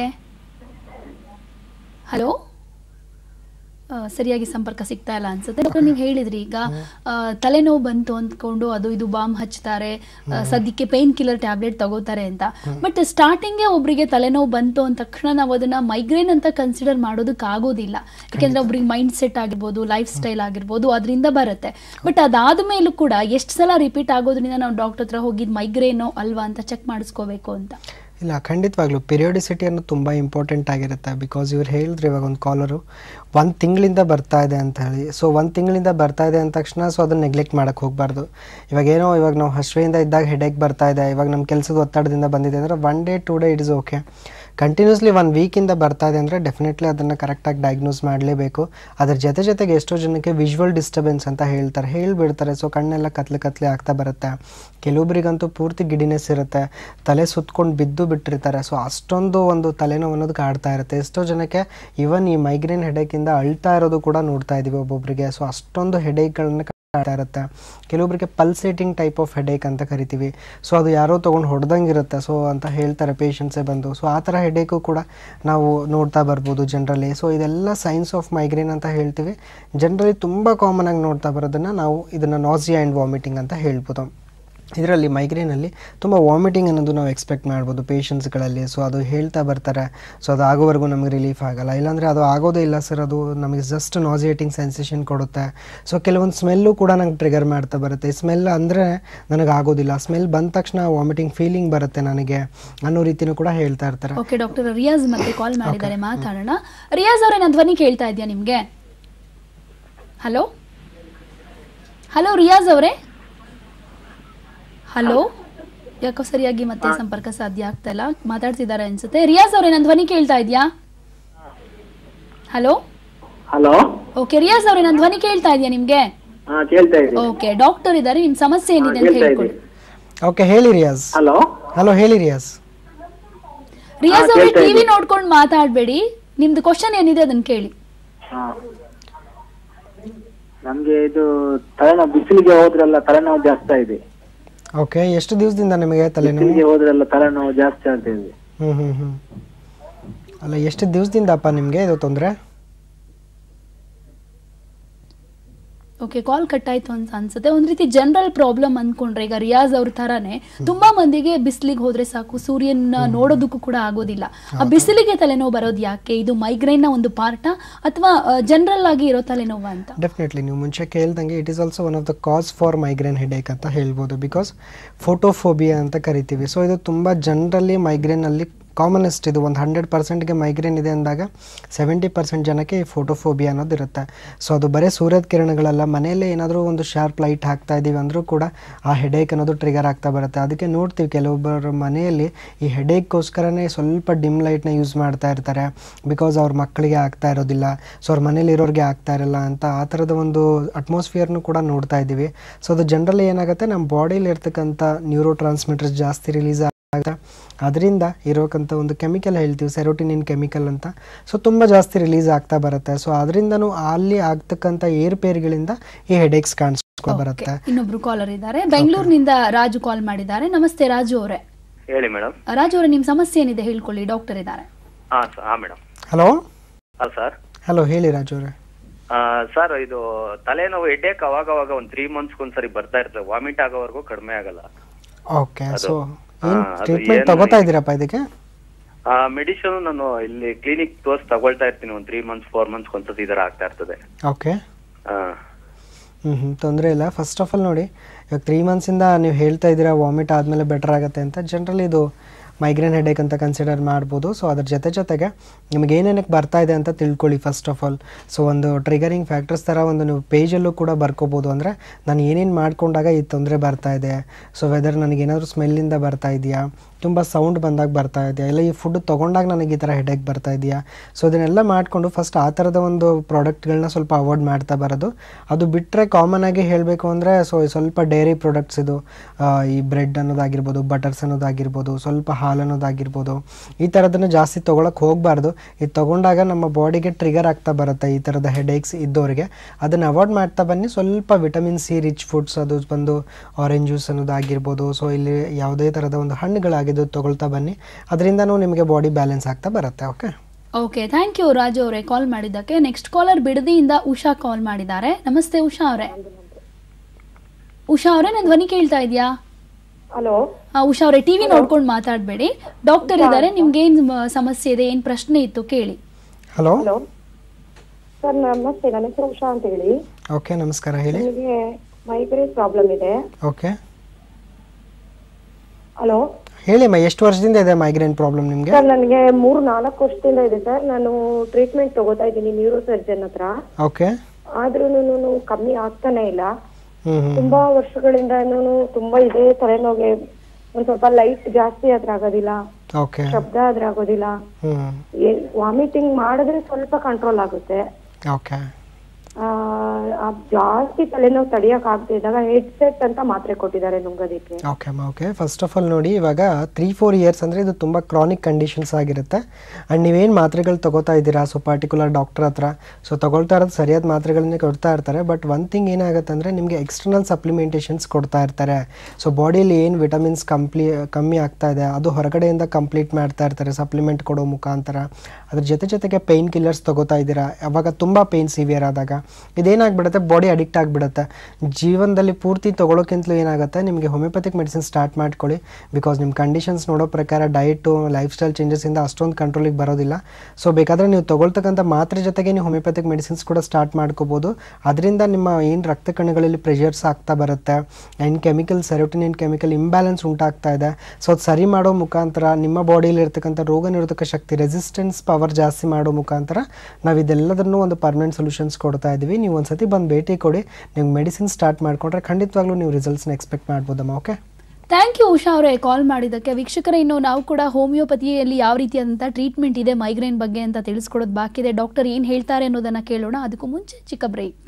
ಹಲೋ ಆ, ಸರಿಯಾಗಿ ಸಂಪರ್ಕ ಸಿಗ್ತಾ ಇಲ್ಲ ಅನ್ಸುತ್ತೆ ಡಾಕ್ಟರ್ ನೀವು ಹೇಳಿದ್ರಿ ಈಗ ಆ, ತಲೆನೋವು ಬಂತು ಅಂದ್ಕೊಂಡು ಅದು ಇದು ಬಾಂಬ್ ಹಚ್ತಾರೆ ಆ, ಸದ್ಯಕ್ಕೆ ಪೇನ್ ಕಿಲ್ಲರ್ ಟ್ಯಾಬ್ಲೆಟ್ ತಗೋತಾರೆ ಅಂತ ಬಟ್ ಸ್ಟಾರ್ಟಿಂಗೇ ಒಬ್ರಿಗೆ ತಲೆನೋವು ಬಂತು ಅಂದ ತಕ್ಷಣ ನಾವು ಅದನ್ನ ಮೈಗ್ರೇನ್ ಅಂತ ಕನ್ಸಿಡರ್ ಮಾಡೋದಕ್ಕಾಗೋದಿಲ್ಲ ಯಾಕೆಂದ್ರೆ ಒಬ್ರಿಗೆ ಮೈಂಡ್ ಸೆಟ್ ಆಗಿರ್ಬೋದು ಲೈಫ್ ಸ್ಟೈಲ್ ಆಗಿರ್ಬೋದು ಅದರಿಂದ ಬರುತ್ತೆ ಬಟ್ ಅದಾದ ಮೇಲೂ ಕೂಡ ಎಷ್ಟು ಸಲ ರಿಪೀಟ್ ಆಗೋದ್ರಿಂದ ನಾವು ಡಾಕ್ಟರ್ ಹತ್ರ ಹೋಗಿದ್ ಮೈಗ್ರೇನೋ ಅಲ್ವಾ ಅಂತ ಚೆಕ್ ಮಾಡಿಸ್ಕೋಬೇಕು ಅಂತ ಇಲ್ಲ ಖಂಡಿತವಾಗ್ಲೂ ಪಿರಿಯೋಡಿಸಿಟಿ ಅನ್ನೋದು ತುಂಬ ಇಂಪಾರ್ಟೆಂಟ್ ಆಗಿರುತ್ತೆ ಬಿಕಾಸ್ ಇವ್ರು ಹೇಳಿದ್ರು ಇವಾಗ ಒಂದು ಕಾಲರು ಒಂದು ತಿಂಗಳಿಂದ ಬರ್ತಾ ಇದೆ ಅಂತ ಹೇಳಿ ಸೊ ಒಂದು ತಿಂಗಳಿಂದ ಬರ್ತಾ ಇದೆ ಅಂದ ತಕ್ಷಣ ಸೊ ಅದನ್ನ ನೆಗ್ಲೆಕ್ಟ್ ಮಾಡೋಕ್ಕೆ ಹೋಗಬಾರ್ದು ಇವಾಗ ಏನೋ ಇವಾಗ ನಾವು ಹಸಿವೆಯಿಂದ ಇದ್ದಾಗ ಹೆಡೇಕ್ ಬರ್ತಾ ಇದೆ ಇವಾಗ ನಮ್ಮ ಕೆಲಸದ ಒತ್ತಡದಿಂದ ಬಂದಿದೆ ಅಂದರೆ one day two day it is okay continuously one ವೀಕಿಂದ ಬರ್ತಾ ಇದೆ ಅಂದರೆ ಡೆಫಿನೆಟ್ಲಿ ಅದನ್ನು ಕರೆಕ್ಟಾಗಿ ಡಯಾಗ್ನೋಸ್ ಮಾಡಲೇಬೇಕು ಅದ್ರ ಜೊತೆ ಜೊತೆಗೆ ಎಷ್ಟೋ ಜನಕ್ಕೆ ವಿಜುವಲ್ ಡಿಸ್ಟರ್ಬೆನ್ಸ್ ಅಂತ ಹೇಳ್ತಾರೆ ಹೇಳಿಬಿಡ್ತಾರೆ ಸೊ ಕಣ್ಣೆಲ್ಲ ಕತ್ಲೆ ಕತ್ಲೆ ಆಗ್ತಾ ಬರುತ್ತೆ ಕೆಲವೊಬ್ಬರಿಗಂತೂ ಪೂರ್ತಿ ಗಿಡಿನೆಸ್ ಇರುತ್ತೆ ತಲೆ ಸುತ್ಕೊಂಡು ಬಿದ್ದು ಬಿಟ್ಟಿರ್ತಾರೆ ಸೊ ಅಷ್ಟೊಂದು ಒಂದು ತಲೆನೋವು ಅನ್ನೋದು ಕಾಡ್ತಾ ಇರುತ್ತೆ ಎಷ್ಟೋ ಜನಕ್ಕೆ ಇವನ್ ಈ ಮೈಗ್ರೇನ್ ಹೆಡೇಕಿಂದ ಅಳ್ತಾ ಇರೋದು ಕೂಡ ನೋಡ್ತಾ ಇದ್ದೀವಿ ಒಬ್ಬೊಬ್ಬರಿಗೆ ಸೊ ಅಷ್ಟೊಂದು ಹೆಡೇಕ್ಗಳನ್ನ ಕಾಡ್ತಾ ಇರುತ್ತೆ ಕೆಲವೊಬ್ಬರಿಗೆ ಪಲ್ಸೇಟಿಂಗ್ ಟೈಪ್ ಆಫ್ ಹೆಡೇಕ್ ಅಂತ ಕರಿತೀವಿ ಸೊ ಅದು ಯಾರೋ ತೊಗೊಂಡು ಹೊಡೆದಂಗೆ ಇರುತ್ತೆ ಸೊ ಅಂತ ಹೇಳ್ತಾರೆ ಪೇಷಂಟ್ಸೇ ಬಂದು ಸೊ ಆ ಥರ ಹೆಡೇಕು ಕೂಡ ನಾವು ನೋಡ್ತಾ ಬರ್ಬೋದು ಜನರಲಿ ಸೊ ಇದೆಲ್ಲ ಸೈನ್ಸ್ ಆಫ್ ಮೈಗ್ರೇನ್ ಅಂತ ಹೇಳ್ತೀವಿ ಜನರಲಿ ತುಂಬ ಕಾಮನ್ ಆಗಿ ನೋಡ್ತಾ ಬರೋದನ್ನು ನಾವು ಇದನ್ನು ನಾಸಿಯಾ ಆ್ಯಂಡ್ ವಾಮಿಟಿಂಗ್ ಅಂತ ಹೇಳ್ಬೋದು ಇದರಲ್ಲಿ ಮೈಗ್ರೇನಲ್ಲಿ ತುಂಬ ವಾಮಿಟಿಂಗ್ ಅನ್ನೋದು ನಾವು ಎಕ್ಸ್ಪೆಕ್ಟ್ ಮಾಡ್ಬೋದು ಪೇಷಂಟ್ಸ್ಗಳಲ್ಲಿ ಸೊ ಅದು ಹೇಳ್ತಾ ಬರ್ತಾರೆ ಸೊ ಅದು ಆಗೋವರೆಗೂ ನಮಗೆ ರಿಲೀಫ್ ಆಗಲ್ಲ ಇಲ್ಲಾಂದರೆ ಅದು ಆಗೋದೇ ಇಲ್ಲ ಸರ್ ಅದು ನಮಗೆ ಜಸ್ಟ್ ನಾಸಿಯೇಟಿಂಗ್ ಸೆನ್ಸೇಷನ್ ಕೊಡುತ್ತೆ ಸೊ ಕೆಲವೊಂದು ಸ್ಮೆಲ್ಲು ಕೂಡ ನಂಗೆ ಟ್ರಿಗರ್ ಮಾಡ್ತಾ ಬರುತ್ತೆ ಸ್ಮೆಲ್ ಅಂದರೆ ನನಗೆ ಆಗೋದಿಲ್ಲ ಸ್ಮೆಲ್ ಬಂದ ತಕ್ಷಣ ವಾಮಿಟಿಂಗ್ ಫೀಲಿಂಗ್ ಬರುತ್ತೆ ನನಗೆ ಅನ್ನೋ ರೀತಿನೂ ಕೂಡ ಹೇಳ್ತಾ ಇರ್ತಾರೆ ಓಕೆ ಡಾಕ್ಟರ್ ರಿಯಾಜ್ ಮತ್ತೆ ಕಾಲ್ ಮಾಡಿದ್ದಾರೆ ಮಾತಾಡೋಣ ರಿಯಾಜ್ ಅವರೇ ನನ್ನ ಧ್ವನಿ ಕೇಳ್ತಾ ಇದೆಯಾ ನಿಮಗೆ ಹಲೋ ಹಲೋ ರಿಯಾಜ್ ಅವರೇ ಹಲೋ ಯಾಕೋ ಸರಿಯಾಗಿ ಮತ್ತೆ ಸಂಪರ್ಕ ಸಾಧ್ಯ ಆಗ್ತಾ ಇಲ್ಲ ಮಾತಾಡ್ತಿದ್ದಾರೆ ಅನ್ಸುತ್ತೆ ರಿಯಾಜ್ ಅವರೇ ನನ್ನ ಧ್ವನಿ ಕೇಳ್ತಾ ಇದೆಯಾ ಹಲೋ ಹಲೋ ಓಕೆ ರಿಯಾಜ್ ಅವರೇ ನನ್ನ ಧ್ವನಿ ಕೇಳ್ತಾ ಇದೆಯಾ ನಿಮ್ಗೆ ಹಾ ಕೇಳ್ತಾ ಇದ್ದೀನಿ ಓಕೆ ಡಾಕ್ಟರ್ ಇದ್ದಾರೆ ನಿಮ್ ಸಮಸ್ಯೆ ಏನಿದೆ ಅಂತ ಕೇಳ್ತಾ ಹೇಳ್ಕೊಡಿ ಓಕೆ ಹೇಳಿ ರಿಯಾಜ್ ಹಲೋ ಹಲೋ ಹೇಳಿ ರಿಯಾಜ್ ರಿಯಾಜ್ ಹಾ, ಅವರೇ ಕೇಳ್ತಾ ಟಿವಿ ಇದೆ. ನೋಡ್ಕೊಂಡು ಮಾತಾಡ್ಬೇಡಿ ನಿಮ್ದು ಕ್ವಶನ್ ಏನಿದೆ ಅದನ್ನ ಕೇಳಿ ಹಾ ನಮ್ಗೆ ಇದು ತಲೆನೋವು ಬಿಸಿಲಿಗೆ ಹೋದ್ರೆಲ್ಲ ತಲೆನೋವು ಜಾಸ್ತಿ ಇದೆ ಓಕೆ ಎಷ್ಟು ದಿವಸದಿಂದ ನಿಮಗೆ ತಲೆನೋವು ಬಿಸಿಲಿಗೆ ಹೋದ್ರೆಲ್ಲ ತಲೆನೋವು ಜಾಸ್ತಿ ಆಗ್ತಾ ಇದೆ ಹ್ಞೂ ಹ್ಞೂ ಹ್ಞೂ ಅಲ್ಲ ಎಷ್ಟು ದಿವಸದಿಂದ ಅಪ್ಪ ನಿಮಗೆ ಇದು ತೊಂದರೆ ಓಕೆ ಕಾಲ್ ಕಟ್ ಆಯ್ತು ಅಂತ ಅನ್ಸುತ್ತೆ ಒಂದ್ ರೀತಿ ಜನರಲ್ ಪ್ರಾಬ್ಲಮ್ ಅನ್ಕೊಂಡ್ರೆ ಈಗ ರಿಯಾಜ್ ಅವ್ರ ತರಾನೇ ತುಂಬಾ ಮಂದಿಗೆ ಬಿಸಿಲಿಗೆ ಹೋದ್ರೆ ಸಾಕು ಸೂರ್ಯನ ನೋಡೋದಕ್ಕೂ ಕೂಡ ಆಗೋದಿಲ್ಲ ಆ ಬಿಸಿಲಿಗೆ ತಲೆನೋವು ಬರೋದು ಯಾಕೆ ಇದು ಮೈಗ್ರೈನ್ ನ ಒಂದು ಪಾರ್ಟ ಅಥವಾ ಜನರಲ್ ಆಗಿ ಇರೋ ತಲೆನೋವು ಅಂತ ಡೆಫಿನೆಟ್ಲಿ ನೀವು ಮುಂಚೆ ಕೇಳ್ದಂಗೆ it is also one of the cause for migraine headache ಅಂತ ಹೇಳ್ಬೋದು ಬಿಕಾಸ್ ಫೋಟೋಫೋಬಿಯಾ ಅಂತ ಕರಿತೀವಿ ಸೊ ಇದು ತುಂಬ ಜನರಲ್ಲಿ ಮೈಗ್ರೇನಲ್ಲಿ ಕಾಮನೆಸ್ಟ್ ಇದು ಒಂದು ಹಂಡ್ರೆಡ್ ಪರ್ಸೆಂಟ್ಗೆ ಮೈಗ್ರೇನ್ ಇದೆ ಅಂದಾಗ ಸೆವೆಂಟಿ ಪರ್ಸೆಂಟ್ ಜನಕ್ಕೆ ಈ ಫೋಟೋಫೋಬಿಯಾ ಅನ್ನೋದು ಇರುತ್ತೆ ಸೊ ಅದು ಬರೀ ಸೂರ್ಯದ ಕಿರಣಗಳಲ್ಲ ಮನೆಯಲ್ಲೇ ಏನಾದರೂ ಒಂದು ಶಾರ್ಪ್ ಲೈಟ್ ಹಾಕ್ತಾ ಇದ್ದೀವಿ ಅಂದರೂ ಕೂಡ ಆ ಹೆಡೇಕ್ ಅನ್ನೋದು ಟ್ರಿಗರ್ ಆಗ್ತಾ ಬರುತ್ತೆ ಅದಕ್ಕೆ ನೋಡ್ತೀವಿ ಕೆಲವೊಬ್ಬರ ಮನೆಯಲ್ಲಿ ಈ ಹೆಡೇಕ್ಗೋಸ್ಕರನೇ ಸ್ವಲ್ಪ ಡಿಮ್ ಲೈಟ್ನ ಯೂಸ್ ಮಾಡ್ತಾ ಇರ್ತಾರೆ ಬಿಕಾಸ್ ಅವ್ರ ಮಕ್ಕಳಿಗೆ ಆಗ್ತಾ ಇರೋದಿಲ್ಲ ಸೊ ಅವ್ರ ಮನೇಲಿ ಇರೋರಿಗೆ ಆಗ್ತಾ ಇರಲ್ಲ ಅಂತ ಆ ಥರದ ಒಂದು ಅಟ್ಮಾಸ್ಫಿಯರ್ನು ಕೂಡ ನೋಡ್ತಾ ಇದ್ದೀವಿ ಸೊ ಅದು ಜನರಲಿ ಏನಾಗುತ್ತೆ ನಮ್ಮ ಬಾಡಿಲಿ ಇರ್ತಕ್ಕಂಥ ನ್ಯೂರೋ ಟ್ರಾನ್ಸ್ಮಿಟರ್ಸ್ ಜಾಸ್ತಿ ರಿಲೀಸ್ ಆಗುತ್ತೆ ಅದರಿಂದ ಇರೋಕ್ಕಂಥ ಒಂದು ಕೆಮಿಕಲ್ ಹೇಳ್ತೀವಿ ಸೆರೋಟಿನಿನ್ ಕೆಮಿಕಲ್ ಅಂತ ಸೊ ತುಂಬ ಜಾಸ್ತಿ ರಿಲೀಸ್ ಆಗ್ತಾ ಬರುತ್ತೆ ಸೊ ಅದರಿಂದನೂ ಅಲ್ಲಿ ಆಗ್ತಕ್ಕಂಥ ಏರ್ಪೇರ್ಗಳಿಂದ ಈ ಹೆಡೇಕ್ಸ್ ಕಾಣಿಸ್ಕೊಂಡು ಬರುತ್ತೆ Okay, ಇನ್ನೊಬ್ರು ಕಾಲರ್ ಇದ್ದಾರೆ ಬೆಂಗಳೂರಿನಿಂದ ರಾಜು ಕಾಲ್ ಮಾಡಿದ್ದಾರೆ ನಮಸ್ತೆ ರಾಜು ಅವರೇ ಹೇಳಿ ಮೇಡಮ್ ರಾಜು ಅವರೇ ನಿಮ್ ಸಮಸ್ಯೆ ಏನಿದೆ ಹೇಳ್ಕೊಳ್ಳಿ ಡಾಕ್ಟರ್ ಇದ್ದಾರೆ ಹಾ ಸ- ಹಾ ಮೇಡಮ್ ಹಲೋ ಹಾ ಸರ್ ಹಲೋ ಹೇಳಿ ರಾಜು ಅವರೇ ಸರ್ ಇದು ತಲೆನೋವು ಹೆಡ್ಡೇಕ್ ಅವಾಗ ಅವಾಗ ಒಂದು ತ್ರೀ ಮಂತ್ಸ್ಗೆ ಒಂದ್ಸರಿ ಬರ್ತಾ ಇರ್ತದೆ ವಾಮಿಟ್ ಆಗೋವರೆಗೂ ಕಡಿಮೆ ಆಗಲ್ಲ ಓಕೆ ಅದು- ಸೊ ಹಾ, ಏನು ಅದು ಟ್ರೀಟ್ಮೆಂಟ್ ಏನು- ತಗೋತಾ ಇದ್ದೀರಪ್ಪ ಇದಕ್ಕೆ ಮೆಡಿಸಿನ್ ನಾನು ಇಲ್ಲಿ ಕ್ಲಿನಿಕ್ ತೋರ್ಸ್ ತಗೊಳ್ತಾ ಇರ್ತೀನಿ ಒಂದು ತ್ರೀ ಮಂತ್ಸ್ ಫೋರ್ ಮಂತ್ಸ್ ಒಂದ್ಸತಿ ಈ ಥರ ಆಗ್ತಾ ಇರ್ತದೆ ಓಕೆ ಹಾ ಹ್ಞೂ ಹ್ಞೂ ತೊಂದರೆ ಇಲ್ಲ ಫಸ್ಟ್ ಆಫ್ ಆಲ್ ನೋಡಿ ಇವಾಗ ತ್ರೀ ಮಂತ್ಸಿಂದ ನೀವು ಹೇಳ್ತಾ ಇದ್ದೀರಾ ವಾಮಿಟ್ ಆದಮೇಲೆ ಬೆಟರ್ ಆಗುತ್ತೆ ಅಂತ ಜನರಲಿ ಇದು ಮೈಗ್ರೇನ್ ಹೆಡೇಕ್ ಅಂತ ಕನ್ಸಿಡರ್ ಮಾಡ್ಬೋದು ಸೊ ಅದ್ರ ಜೊತೆ ಜೊತೆಗೆ ನಿಮಗೆ ಏನೇನಕ್ಕೆ ಬರ್ತಾ ಇದೆ ಅಂತ ತಿಳ್ಕೊಳ್ಳಿ ಫಸ್ಟ್ ಆಫ್ ಆಲ್ ಸೊ ಒಂದು ಟ್ರಿಗರಿಂಗ್ ಫ್ಯಾಕ್ಟರ್ಸ್ ಥರ ಒಂದು ನೀವು ಪೇಜಲ್ಲೂ ಕೂಡ ಬರ್ಕೋಬೋದು ಅಂದರೆ ನಾನು ಏನೇನು ಮಾಡ್ಕೊಂಡಾಗ ಈ ತೊಂದರೆ ಬರ್ತಾ ಇದೆ ಸೊ ವೆದರ್ ನನಗೇನಾದರೂ ಸ್ಮೆಲ್ಲಿಂದ ಬರ್ತಾ ಇದೆಯಾ ತುಂಬ ಸೌಂಡ್ ಬಂದಾಗ ಬರ್ತಾ ಇದೆಯಾ ಇಲ್ಲ ಈ ಫುಡ್ ತೊಗೊಂಡಾಗ ನನಗೆ ಈ ಥರ ಹೆಡೇಕ್ ಬರ್ತಾ ಇದೆಯಾ ಸೊ ಇದನ್ನೆಲ್ಲ ಮಾಡಿಕೊಂಡು ಫಸ್ಟ್ ಆ ಥರದ ಒಂದು ಪ್ರಾಡಕ್ಟ್ಗಳನ್ನ ಸ್ವಲ್ಪ ಅವಾಯ್ಡ್ ಮಾಡ್ತಾ ಬರೋದು ಅದು ಬಿಟ್ಟರೆ ಕಾಮನ್ ಆಗಿ ಹೇಳಬೇಕು ಅಂದರೆ ಸೊ ಸ್ವಲ್ಪ ಡೈರಿ ಪ್ರಾಡಕ್ಟ್ಸ್ ಇದು ಆ, ಈ ಬ್ರೆಡ್ ಅನ್ನೋದಾಗಿರ್ಬೋದು ಬಟರ್ಸ್ ಅನ್ನೋದಾಗಿರ್ಬೋದು ಸ್ವಲ್ಪ ಹಾಲು ಅನ್ನೋದಾಗಿರ್ಬೋದು ಈ ಥರದನ್ನು ಜಾಸ್ತಿ ತೊಗೊಳಕ್ಕೆ ಹೋಗಬಾರ್ದು ಇದು ತೊಗೊಂಡಾಗ ನಮ್ಮ ಬಾಡಿಗೆ ಟ್ರಿಗರ್ ಆಗ್ತಾ ಬರುತ್ತೆ ಈ ಥರದ ಹೆಡೇಕ್ಸ್ ಇದ್ದವರಿಗೆ ಅದನ್ನು ಅವಾಯ್ಡ್ ಮಾಡ್ತಾ ಬನ್ನಿ ಸ್ವಲ್ಪ ವಿಟಮಿನ್ ಸಿ ರಿಚ್ ಫುಡ್ಸ್ ಅದು ಬಂದು ಆರೆಂಜ್ ಜ್ಯೂಸ್ ಅನ್ನೋದಾಗಿರ್ಬೋದು ಸೊ ಇಲ್ಲಿ ಯಾವುದೇ ಥರದ ಒಂದು ಹಣ್ಣುಗಳಾಗಿದ್ದು ತೊಗೊಳ್ತಾ ಬನ್ನಿ ಅದರಿಂದನೂ ನಿಮಗೆ ಬಾಡಿ ಬ್ಯಾಲೆನ್ಸ್ ಆಗ್ತಾ ಬರುತ್ತೆ okay okay thank you Raju ಅವರೇ ಕಾಲ್ ಮಾಡಿದ್ದಕ್ಕೆ ನೆಕ್ಸ್ಟ್ ಕಾಲರ್ ಬಿಡದಿಯಿಂದ ಉಷಾ ಕಾಲ್ ಮಾಡಿದ್ದಾರೆ ನಮಸ್ತೆ ಉಷಾ ಅವರೇ ಉಷಾ ಅವರೇ ನನ್ನ ಧ್ವನಿ ಕೇಳ್ತಾ ಇದೆಯಾ ಹಲೋ ಉಷಾ ಅವರೇ ಟಿವಿ ನೋಡ್ಕೊಂಡು ಮಾತಾಡಬೇಡಿ ಡಾಕ್ಟರ್ ಇದ್ದಾರೆ ನಿಮ್ಗೆ ಏನ್ ಮ- ಸಮಸ್ಯೆ ಇದೆ ಏನ್ ಪ್ರಶ್ನೆ ಇತ್ತು ಕೇಳಿ ಹಲೋ ಹಲೋ ಸರ್ ನಮಸ್ತೆ ನನ್ನ ಹೆಸರು ಉಷಾ ಅಂತ ಹೇಳಿ ಓಕೆ ನಮಸ್ಕಾರ ಹೇಳಿ ನನಗೆ ಮೈಗ್ರೇನ್ ಪ್ರಾಬ್ಲಮ್ ಇದೆ ಓಕೆ ಹಲೋ ಹೇಳಿಮ್ಮ ಎಷ್ಟು ವರ್ಷದಿಂದ ಇದೆ ಮೈಗ್ರೇನ್ ಪ್ರಾಬ್ಲಮ್ ನಿಮಗೆ ಸರ್ ನನಗೆ ಮೂರು ನಾಲ್ಕು ವರ್ಷದಿಂದ ಇದೆ ಸರ್ ನಾನು ಟ್ರೀಟ್ಮೆಂಟ್ ತಗೋತಾ ಇದ್ದೀನಿ ನ್ಯೂರೋ ಸರ್ಜನ್ ಹತ್ರ ಓಕೆ ಆದ್ರೂ ಕಮ್ಮಿ ಆಗ್ತಾನೆ ಇಲ್ಲ ಹ್ಞೂ ಹ್ಞೂ ತುಂಬಾ ವರ್ಷಗಳಿಂದನೂ ತುಂಬಾ ಇದೆ ತಲೆನೋವಿಗೆ ಒಂದ್ ಸ್ವಲ್ಪ ಲೈಟ್ ಜಾಸ್ತಿ ಆದ್ರೆ ಆಗೋದಿಲ್ಲ ಓಕೆ ಶಬ್ದ ಆದ್ರೆ ಆಗೋದಿಲ್ಲ ಹ್ಞೂ ವಾಮಿಟಿಂಗ್ ಮಾಡಿದ್ರೆ ಸ್ವಲ್ಪ ಕಂಟ್ರೋಲ್ ಆಗುತ್ತೆ ಓಕೆ ಆ, ಆ ಜಾಸ್ತಿ ತಲೆನೋವು ತಡಿಯಕ್ ಆಗದೆ ಇದ್ದಾಗ ಹೆಡ್ ಸೆಟ್ ಅಂತ ಮಾತ್ರೆ ಕೊಟ್ಟಿದ್ದಾರೆ ನುಂಗೋದಿಕ್ಕೆ ಓಕೆ ಅಮ್ಮ ಓಕೆ ಫಸ್ಟ್ ಆಫ್ ಆಲ್ ನೋಡಿ ಇವಾಗ ತ್ರೀ ಫೋರ್ ಇಯರ್ಸ್ ಅಂದರೆ ಇದು ತುಂಬ ಕ್ರಾನಿಕ್ ಕಂಡೀಷನ್ಸ್ ಆಗಿರುತ್ತೆ ಆ್ಯಂಡ್ ನೀವೇನು ಮಾತ್ರೆಗಳು ತಗೋತಾ ಇದ್ದೀರಾ ಸೊ ಪರ್ಟಿಕ್ಯುಲರ್ ಡಾಕ್ಟರ್ ಹತ್ರ ಸೊ ತಗೊಳ್ತಾ ಇರೋದು ಸರಿಯಾದ ಮಾತ್ರೆಗಳನ್ನೇ ಕೊಡ್ತಾ ಇರ್ತಾರೆ ಬಟ್ ಒನ್ ಥಿಂಗ್ ಏನಾಗುತ್ತೆ ಅಂದರೆ ನಿಮಗೆ ಎಕ್ಸ್ಟರ್ನಲ್ ಸಪ್ಲಿಮೆಂಟೇಷನ್ಸ್ ಕೊಡ್ತಾ ಇರ್ತಾರೆ ಸೊ ಬಾಡಿಯಲ್ಲಿ ಏನು ವಿಟಮಿನ್ಸ್ ಕಂಪ್ಲೀ ಕಮ್ಮಿ ಆಗ್ತಾ ಇದೆ ಅದು ಹೊರಗಡೆಯಿಂದ ಕಂಪ್ಲೀಟ್ ಮಾಡ್ತಾ ಇರ್ತಾರೆ ಸಪ್ಲಿಮೆಂಟ್ ಕೊಡೋ ಮುಖಾಂತರ ಅದ್ರ ಜೊತೆ ಜೊತೆಗೆ ಪೇಯ್ನ್ ಕಿಲ್ಲರ್ಸ್ ತಗೋತಾ ಇದ್ದೀರಾ ಅವಾಗ ತುಂಬ ಪೇಯ್ನ್ ಸಿವಿಯರ್ ಆದಾಗ ಇದೇನಾಗ್ಬಿಡುತ್ತೆ ಬಾಡಿ ಅಡಿಕ್ಟ್ ಆಗಿಬಿಡುತ್ತೆ ಜೀವನದಲ್ಲಿ ಪೂರ್ತಿ ತೊಗೊಳೋಕ್ಕಿಂತಲೂ ಏನಾಗುತ್ತೆ ನಿಮಗೆ ಹೋಮಿಯೋಪತಿಕ್ ಮೆಡಿಸಿನ್ ಸ್ಟಾರ್ಟ್ ಮಾಡ್ಕೊಳ್ಳಿ ಬಿಕಾಸ್ ನಿಮ್ಮ ಕಂಡೀಷನ್ಸ್ ನೋಡೋ ಪ್ರಕಾರ ಡಯಟು ಲೈಫ್ ಸ್ಟೈಲ್ ಚೇಂಜಸ್ಸಿಂದ ಅಷ್ಟೊಂದು ಕಂಟ್ರೋಲಿಗೆ ಬರೋದಿಲ್ಲ ಸೊ ಬೇಕಾದರೆ ನೀವು ತೊಗೊಳ್ತಕ್ಕಂಥ ಮಾತ್ರೆ ಜೊತೆಗೆ ನೀವು ಹೋಮಿಯೋಪತಿಕ್ ಮೆಡಿಸಿನ್ಸ್ ಕೂಡ ಸ್ಟಾರ್ಟ್ ಮಾಡ್ಕೋಬೋದು ಅದರಿಂದ ನಿಮ್ಮ ಏನು ರಕ್ತ ಕಣಗಳಲ್ಲಿ ಪ್ರೆಷರ್ಸ್ ಆಗ್ತಾ ಬರುತ್ತೆ and chemical serotonin chemical imbalance ಉಂಟಾಗ್ತಾ ಇದೆ ಸೊ ಅದು ಸರಿ ಮಾಡೋ ಮುಖಾಂತರ ನಿಮ್ಮ ಬಾಡಿಯಲ್ಲಿ ಇರ್ತಕ್ಕಂಥ ರೋಗ ನಿರೋಧಕ ಶಕ್ತಿ ರೆಸಿಸ್ಟೆನ್ಸ್ ಪವರ್ ಜಾಸ್ತಿ ಮಾಡೋ ಮುಖಾಂತರ ನಾವು ಇದೆಲ್ಲದನ್ನು ಒಂದು ಪರ್ಮನೆಂಟ್ ಸೊಲ್ಯೂಷನ್ಸ್ ಕೊಡ್ತಾ ಇದ್ದೀವಿ ನೀವು ಒಂದ್ಸತಿ ಬಂದು ಭೇಟಿ ಕೊಡಿ ನೀವು ಮೆಡಿಸಿನ್ ಸ್ಟಾರ್ಟ್ ಮಾಡಿಕೊಂಡ್ರೆ ಖಂಡಿತವಾಗ್ಲೂ ನೀವು ರಿಸಲ್ಟ್ಸ್ನ ಎಕ್ಸ್ಪೆಕ್ಟ್ ಮಾಡ್ಬೋದಮ್ಮ ಓಕೆ ಥ್ಯಾಂಕ್ ಯು ಉಷಾ ಅವರೇ ಕಾಲ್ ಮಾಡಿದ್ದಕ್ಕೆ ವೀಕ್ಷಕರೇ ಇನ್ನು ನಾವು ಕೂಡ ಹೋಮಿಯೋಪತಿಯಲ್ಲಿ ಯಾವ ರೀತಿಯಾದಂಥ ಟ್ರೀಟ್ಮೆಂಟ್ ಇದೆ ಮೈಗ್ರೇನ್ ಬಗ್ಗೆ ಅಂತ ತಿಳಿಸ್ಕೊಡೋದು ಬಾಕಿ ಇದೆ ಡಾಕ್ಟರ್ ಏನು ಹೇಳ್ತಾರೆ ಅನ್ನೋದನ್ನ ಕೇಳೋಣ ಅದಕ್ಕೂ ಮುಂಚೆ ಚಿಕ್ಕ ಬ್ರೇಕ್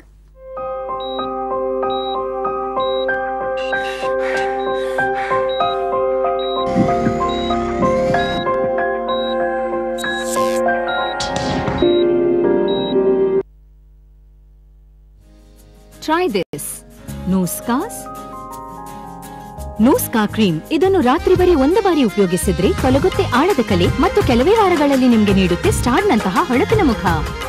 ಟ್ರೈ ದಿಸ್ ನೂಸ್ಕಾಸ್ ನೂಸ್ಕಾ ಕ್ರೀಮ್ ಇದನ್ನು ರಾತ್ರಿ ಬರೀ ಒಂದು ಬಾರಿ ಉಪಯೋಗಿಸಿದ್ರೆ ತೊಲಗುತ್ತೆ ಆಳದ ಕಲೆ ಮತ್ತು ಕೆಲವೇ ವಾರಗಳಲ್ಲಿ ನಿಮಗೆ ನೀಡುತ್ತೆ ಸ್ಟಾರ್ನಂತಹ ಹೊಳಪಿನ ಮುಖ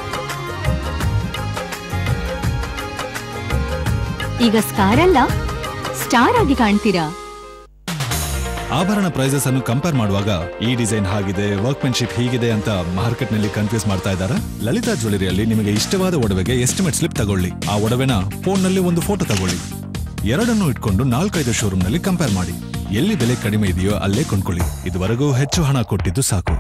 ಈಗ ಸ್ಟಾರ್ ಅಲ್ಲ ಸ್ಟಾರ್ ಆಗಿ ಕಾಣ್ತೀರಾ ಆಭರಣ ಪ್ರೈಸಸ್ ಅನ್ನು ಕಂಪೇರ್ ಮಾಡುವಾಗ ಈ ಡಿಸೈನ್ ಹಾಗಿದೆ ವರ್ಕ್ಮೆನ್ಶಿಪ್ ಹೀಗಿದೆ ಅಂತ ಮಾರ್ಕೆಟ್ ನಲ್ಲಿ ಕನ್ಫ್ಯೂಸ್ ಮಾಡ್ತಾ ಇದ್ದಾರೆ ಲಲಿತಾ ಜ್ಯುವೆಲರಿಯಲ್ಲಿ ನಿಮಗೆ ಇಷ್ಟವಾದ ಒಡವೆಗೆ ಎಸ್ಟಿಮೇಟ್ ಸ್ಲಿಪ್ ತಗೊಳ್ಳಿ ಆ ಒಡವೆನ ಫೋನ್ ನಲ್ಲಿ ಒಂದು ಫೋಟೋ ತಗೊಳ್ಳಿ ಎರಡನ್ನು ಇಟ್ಕೊಂಡು ನಾಲ್ಕೈದು ಶೋರೂಮ್ ನಲ್ಲಿ ಕಂಪೇರ್ ಮಾಡಿ ಎಲ್ಲಿ ಬೆಲೆ ಕಡಿಮೆ ಇದೆಯೋ ಅಲ್ಲೇ ಕೊಂಡ್ಕೊಳ್ಳಿ ಇದುವರೆಗೂ ಹೆಚ್ಚು ಹಣ ಕೊಟ್ಟಿದ್ದು ಸಾಕು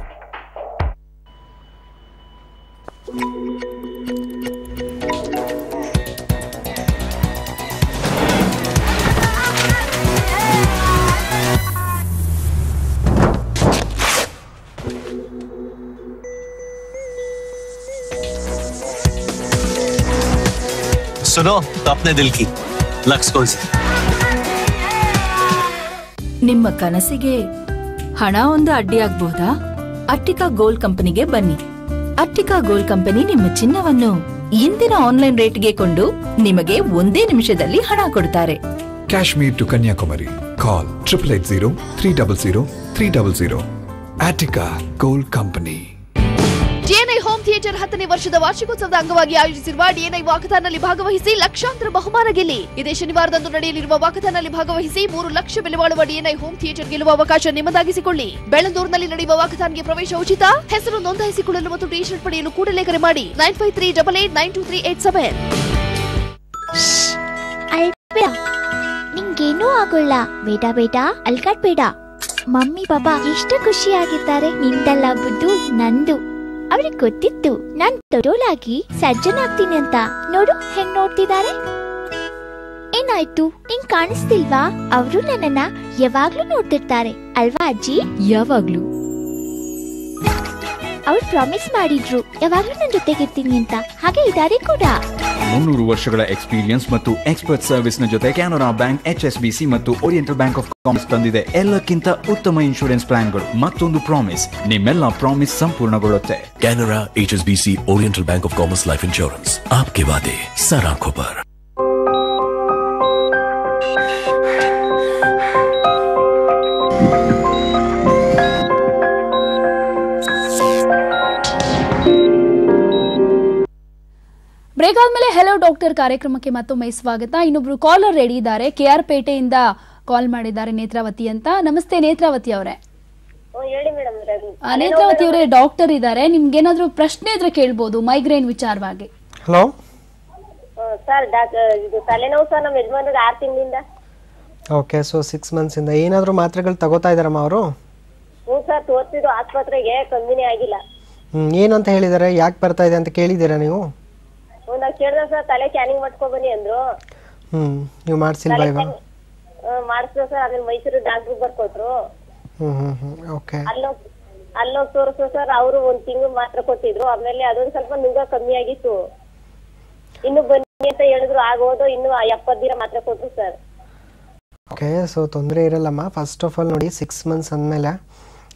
सुनो तो अपने दिल की लक्स कोई सी ನಿಮ್ಮ ಕನಸಿಗೆ ಹಣ ಒಂದು ಅಡ್ಡಿಯಾಗಬಹುದಾ ಅಟ್ಟಿಕಾ ಗೋಲ್ಡ್ ಕಂಪನಿಗೆ ಬನ್ನಿ ಅಟ್ಟಿಕಾ ಗೋಲ್ಡ್ ಕಂಪನಿ ನಿಮ್ಮ ಚಿನ್ನವನ್ನು ಇಂದಿನ ಆನ್ಲೈನ್ ರೇಟ್ಗೆ ಕೊಂಡು ನಿಮಗೆ ಒಂದೇ ನಿಮಿಷದಲ್ಲಿ ಹಣ ಕೊಡ್ತಾರೆ Kashmir to Kanyakumari. Call 880 300 300. Attica Gold Company. DNI home theatre ಹತ್ತನೇ ವರ್ಷದ ವಾರ್ಷಿಕೋತ್ಸವದ ಅಂಗವಾಗಿ ಆಯೋಜಿಸಿರುವ ಡಿಎನ್ಐ ವಾಕಥಾನ್ನಲ್ಲಿ ಭಾಗವಹಿಸಿ ಲಕ್ಷಾಂತರ ಬಹುಮಾನ ಗೆಲ್ಲಿ ಇದೇ ಶನಿವಾರದಂದು ನಡೆಯಲಿರುವ ವಾಕಥಾನ್ನಲ್ಲಿ ಭಾಗವಹಿಸಿ ಮೂರು ಲಕ್ಷ ಬೆಲೆ ಬಾಳುವ ಡಿಎನ್ಐ ಹೋಮ್ ಥಿಯೇಟರ್ ಗೆಲ್ಲುವ ಅವಕಾಶ ನಿಮ್ಮದಾಗಿಸಿಕೊಳ್ಳಿ ಬೆಳಂದೂರಿನಲ್ಲಿ ನಡೆಯುವ ವಾಕಥಾನ್ಗೆ ಪ್ರವೇಶ ಉಚಿತ ಹೆಸರು ನೋಂದಾಯಿಸಿಕೊಳ್ಳಲು ಮತ್ತು ಟಿ ಶರ್ಟ್ ಪಡೆಯಲು ಕೂಡಲೇ ಕರೆ ಮಾಡಿ nine five three double eight nine two three eight seven ಅಳ್ಬೇಡ ನಿಂಗೇನೂ ಆಗೋಲ್ಲ ಬೇಡ ಬೇಡ ಅಲ್ಕಾಡ್ಬೇಡ ಮಮ್ಮಿ ಪಾಪ ಎಷ್ಟು ಖುಷಿಯಾಗಿದ್ದಾರೆ ನಿಂದಲ್ಲ ಬುದ್ದು ನಂದು ಅವ್ರಿಗೆ ಗೊತ್ತಿತ್ತು ನಾನ್ ದೊಡ್ಡೋಳಾಗಿ ಸರ್ಜನ್ ಅಂತ ನೋಡು ಹೆಂಗ್ ನೋಡ್ತಿದ್ದಾರೆ ಏನಾಯ್ತು ನಿಂಗ್ ಕಾಣಿಸ್ತಿಲ್ವಾ ಅವರು ನನ್ನನ್ನ ಯಾವಾಗ್ಲೂ ನೋಡ್ತಿರ್ತಾರೆ ಅಲ್ವಾ ಅಜ್ಜಿ ಯಾವಾಗ್ಲೂ ಅವ್ರು ಪ್ರಾಮಿಸ್ ಮಾಡಿದ್ರು ಯಾವಾಗ್ಲೂ ನನ್ ಜೊತೆಗಿರ್ತೀನಿ ಅಂತ ಹಾಗೆ ಇದಾರೆ ಕೂಡ ಮುನ್ನೂರು ವರ್ಷಗಳ ಎಕ್ಸ್ಪೀರಿಯನ್ಸ್ ಮತ್ತು ಎಕ್ಸ್ಪರ್ಟ್ ಸರ್ವಿಸ್ ನ ಜೊತೆ Canara bank H S B C ಮತ್ತು ಓರಿಯೆಂಟಲ್ ಬ್ಯಾಂಕ್ ಆಫ್ ಕಾಮರ್ಸ್ ತಂದಿದೆ ಎಲ್ಲಕ್ಕಿಂತ ಉತ್ತಮ ಇನ್ಶೂರೆನ್ಸ್ ಪ್ಲಾನ್ಗಳು ಮತ್ತೊಂದು ಪ್ರಾಮಿಸ್ ನಿಮ್ಮೆಲ್ಲ ಪ್ರಾಮಿಸ್ ಸಂಪೂರ್ಣಗೊಳ್ಳುತ್ತೆ Canara H S B C oriental bank of commerce life insurance आपके वादे सर आंखों पर ಬ್ರೇಕ್ ಆದ್ಮೇಲೆ ಹೆಲೋ ಡಾಕ್ಟರ್ ಕಾರ್ಯಕ್ರಮಕ್ಕೆ ಮತ್ತೊಮ್ಮೆ ಸ್ವಾಗತ ಇನ್ನೊಬ್ರು ಕಾಲರ್ ರೆಡಿ ಇದ್ದಾರೆ ಕೆ ಆರ್ ಪೇಟೆಯಿಂದ ಕಾಲ್ ಮಾಡಿದ್ದಾರೆ ನೇತ್ರಾವತಿ ಅಂತ ನಮಸ್ತೆ ನೇತ್ರಾವತಿ ಅವರೇ ಹೇಳಿ ಮೇಡಮ್ ಆ, ನೇತ್ರಾವತಿ ಅವರೇ ಡಾಕ್ಟರ್ ಇದ್ದಾರೆ ನಿಮ್ಗೇನಾದ್ರೂ ಪ್ರಶ್ನೆ ಇದ್ರೆ ಕೇಳ್ಬೋದು ಮೈಗ್ರೇನ್ ವಿಚಾರವಾಗಿ ಹಲೋ ಸರ್ ಡಾಕ್ಟರ್ ಇದು ತಲೆನೋವು ಸರ್ ನಮ್ಮ ಯಜಮಾನ್ರಿಗೆ ಆರು ತಿಂಗಳಿಂದ ಓಕೆ ಸೊ ಸಿಕ್ಸ್ ಮಂತ್ಸಿಂದ ಏನಾದರೂ ಮಾತ್ರೆಗಳು ತಗೋತಾ ಇದ್ದಾರಮ್ಮ ಅವರು ಹ್ಞೂ ಸರ್ ತೋರಿಸಿದ್ದು ಆಸ್ಪತ್ರೆಗೆ ಕಮ್ಮಿನೇ ಆಗಿಲ್ಲ ಹ್ಞೂ ಏನಂತ ಹೇಳಿದ್ದಾರೆ ಯಾಕೆ ಬರ್ತಾ ಇದೆ ಅಂತ ಕೇಳಿದ್ದೀರಾ ನೀವು ಹ್ಞೂ ನಾವು ಕೇಳಿದ್ರೆ ಸರ್ ತಲೆ ಸ್ಕ್ಯಾನಿಂಗ್ ಮಾಡ್ಕೊ ಬನ್ನಿ ಅಂದ್ರು ಹ್ಞೂ ನೀವು ಮಾಡಿಸಿಲ್ವಾ ಇವಾಗ ಮಾಡಿಸ್ದೆ ಸರ್ ಆಮೇಲೆ ಮೈಸೂರು ಡಾಕ್ಟ್ರು ಬರ್ಕೊಟ್ರು ಹ್ಞೂ ಹ್ಞೂ ಹ್ಞೂ ಓಕೆ ಅಲ್ಲೋಗ್ ಅಲ್ಲೋಗಿ ತೋರಿಸು ಸರ್ ಅವರು ಒಂದ್ ತಿಂಗಳು ಮಾತ್ರ ಕೊಟ್ಟಿದ್ರು ಆಮೇಲೆ ಅದೊಂದ್ ಸ್ವಲ್ಪ ನುಂಗ ಕಮ್ಮಿ ಆಗಿತ್ತು ಇನ್ನು ಬನ್ನಿ ಅಂತ ಹೇಳಿದ್ರು ಆಗೋದು ಇನ್ನು ಎಪ್ಪತ್ತು ದಿನ ಮಾತ್ರ ಕೊಟ್ರು ಸರ್ ಓಕೆ ಸೊ ತೊಂದರೆ ಇರಲ್ಲಮ್ಮ ಫಸ್ಟ್ ಆಫ್ ಆಲ್ ನೋಡಿ ಸಿಕ್ಸ್ ಮಂತ್ಸ್ ಅಂದಮೇಲೆ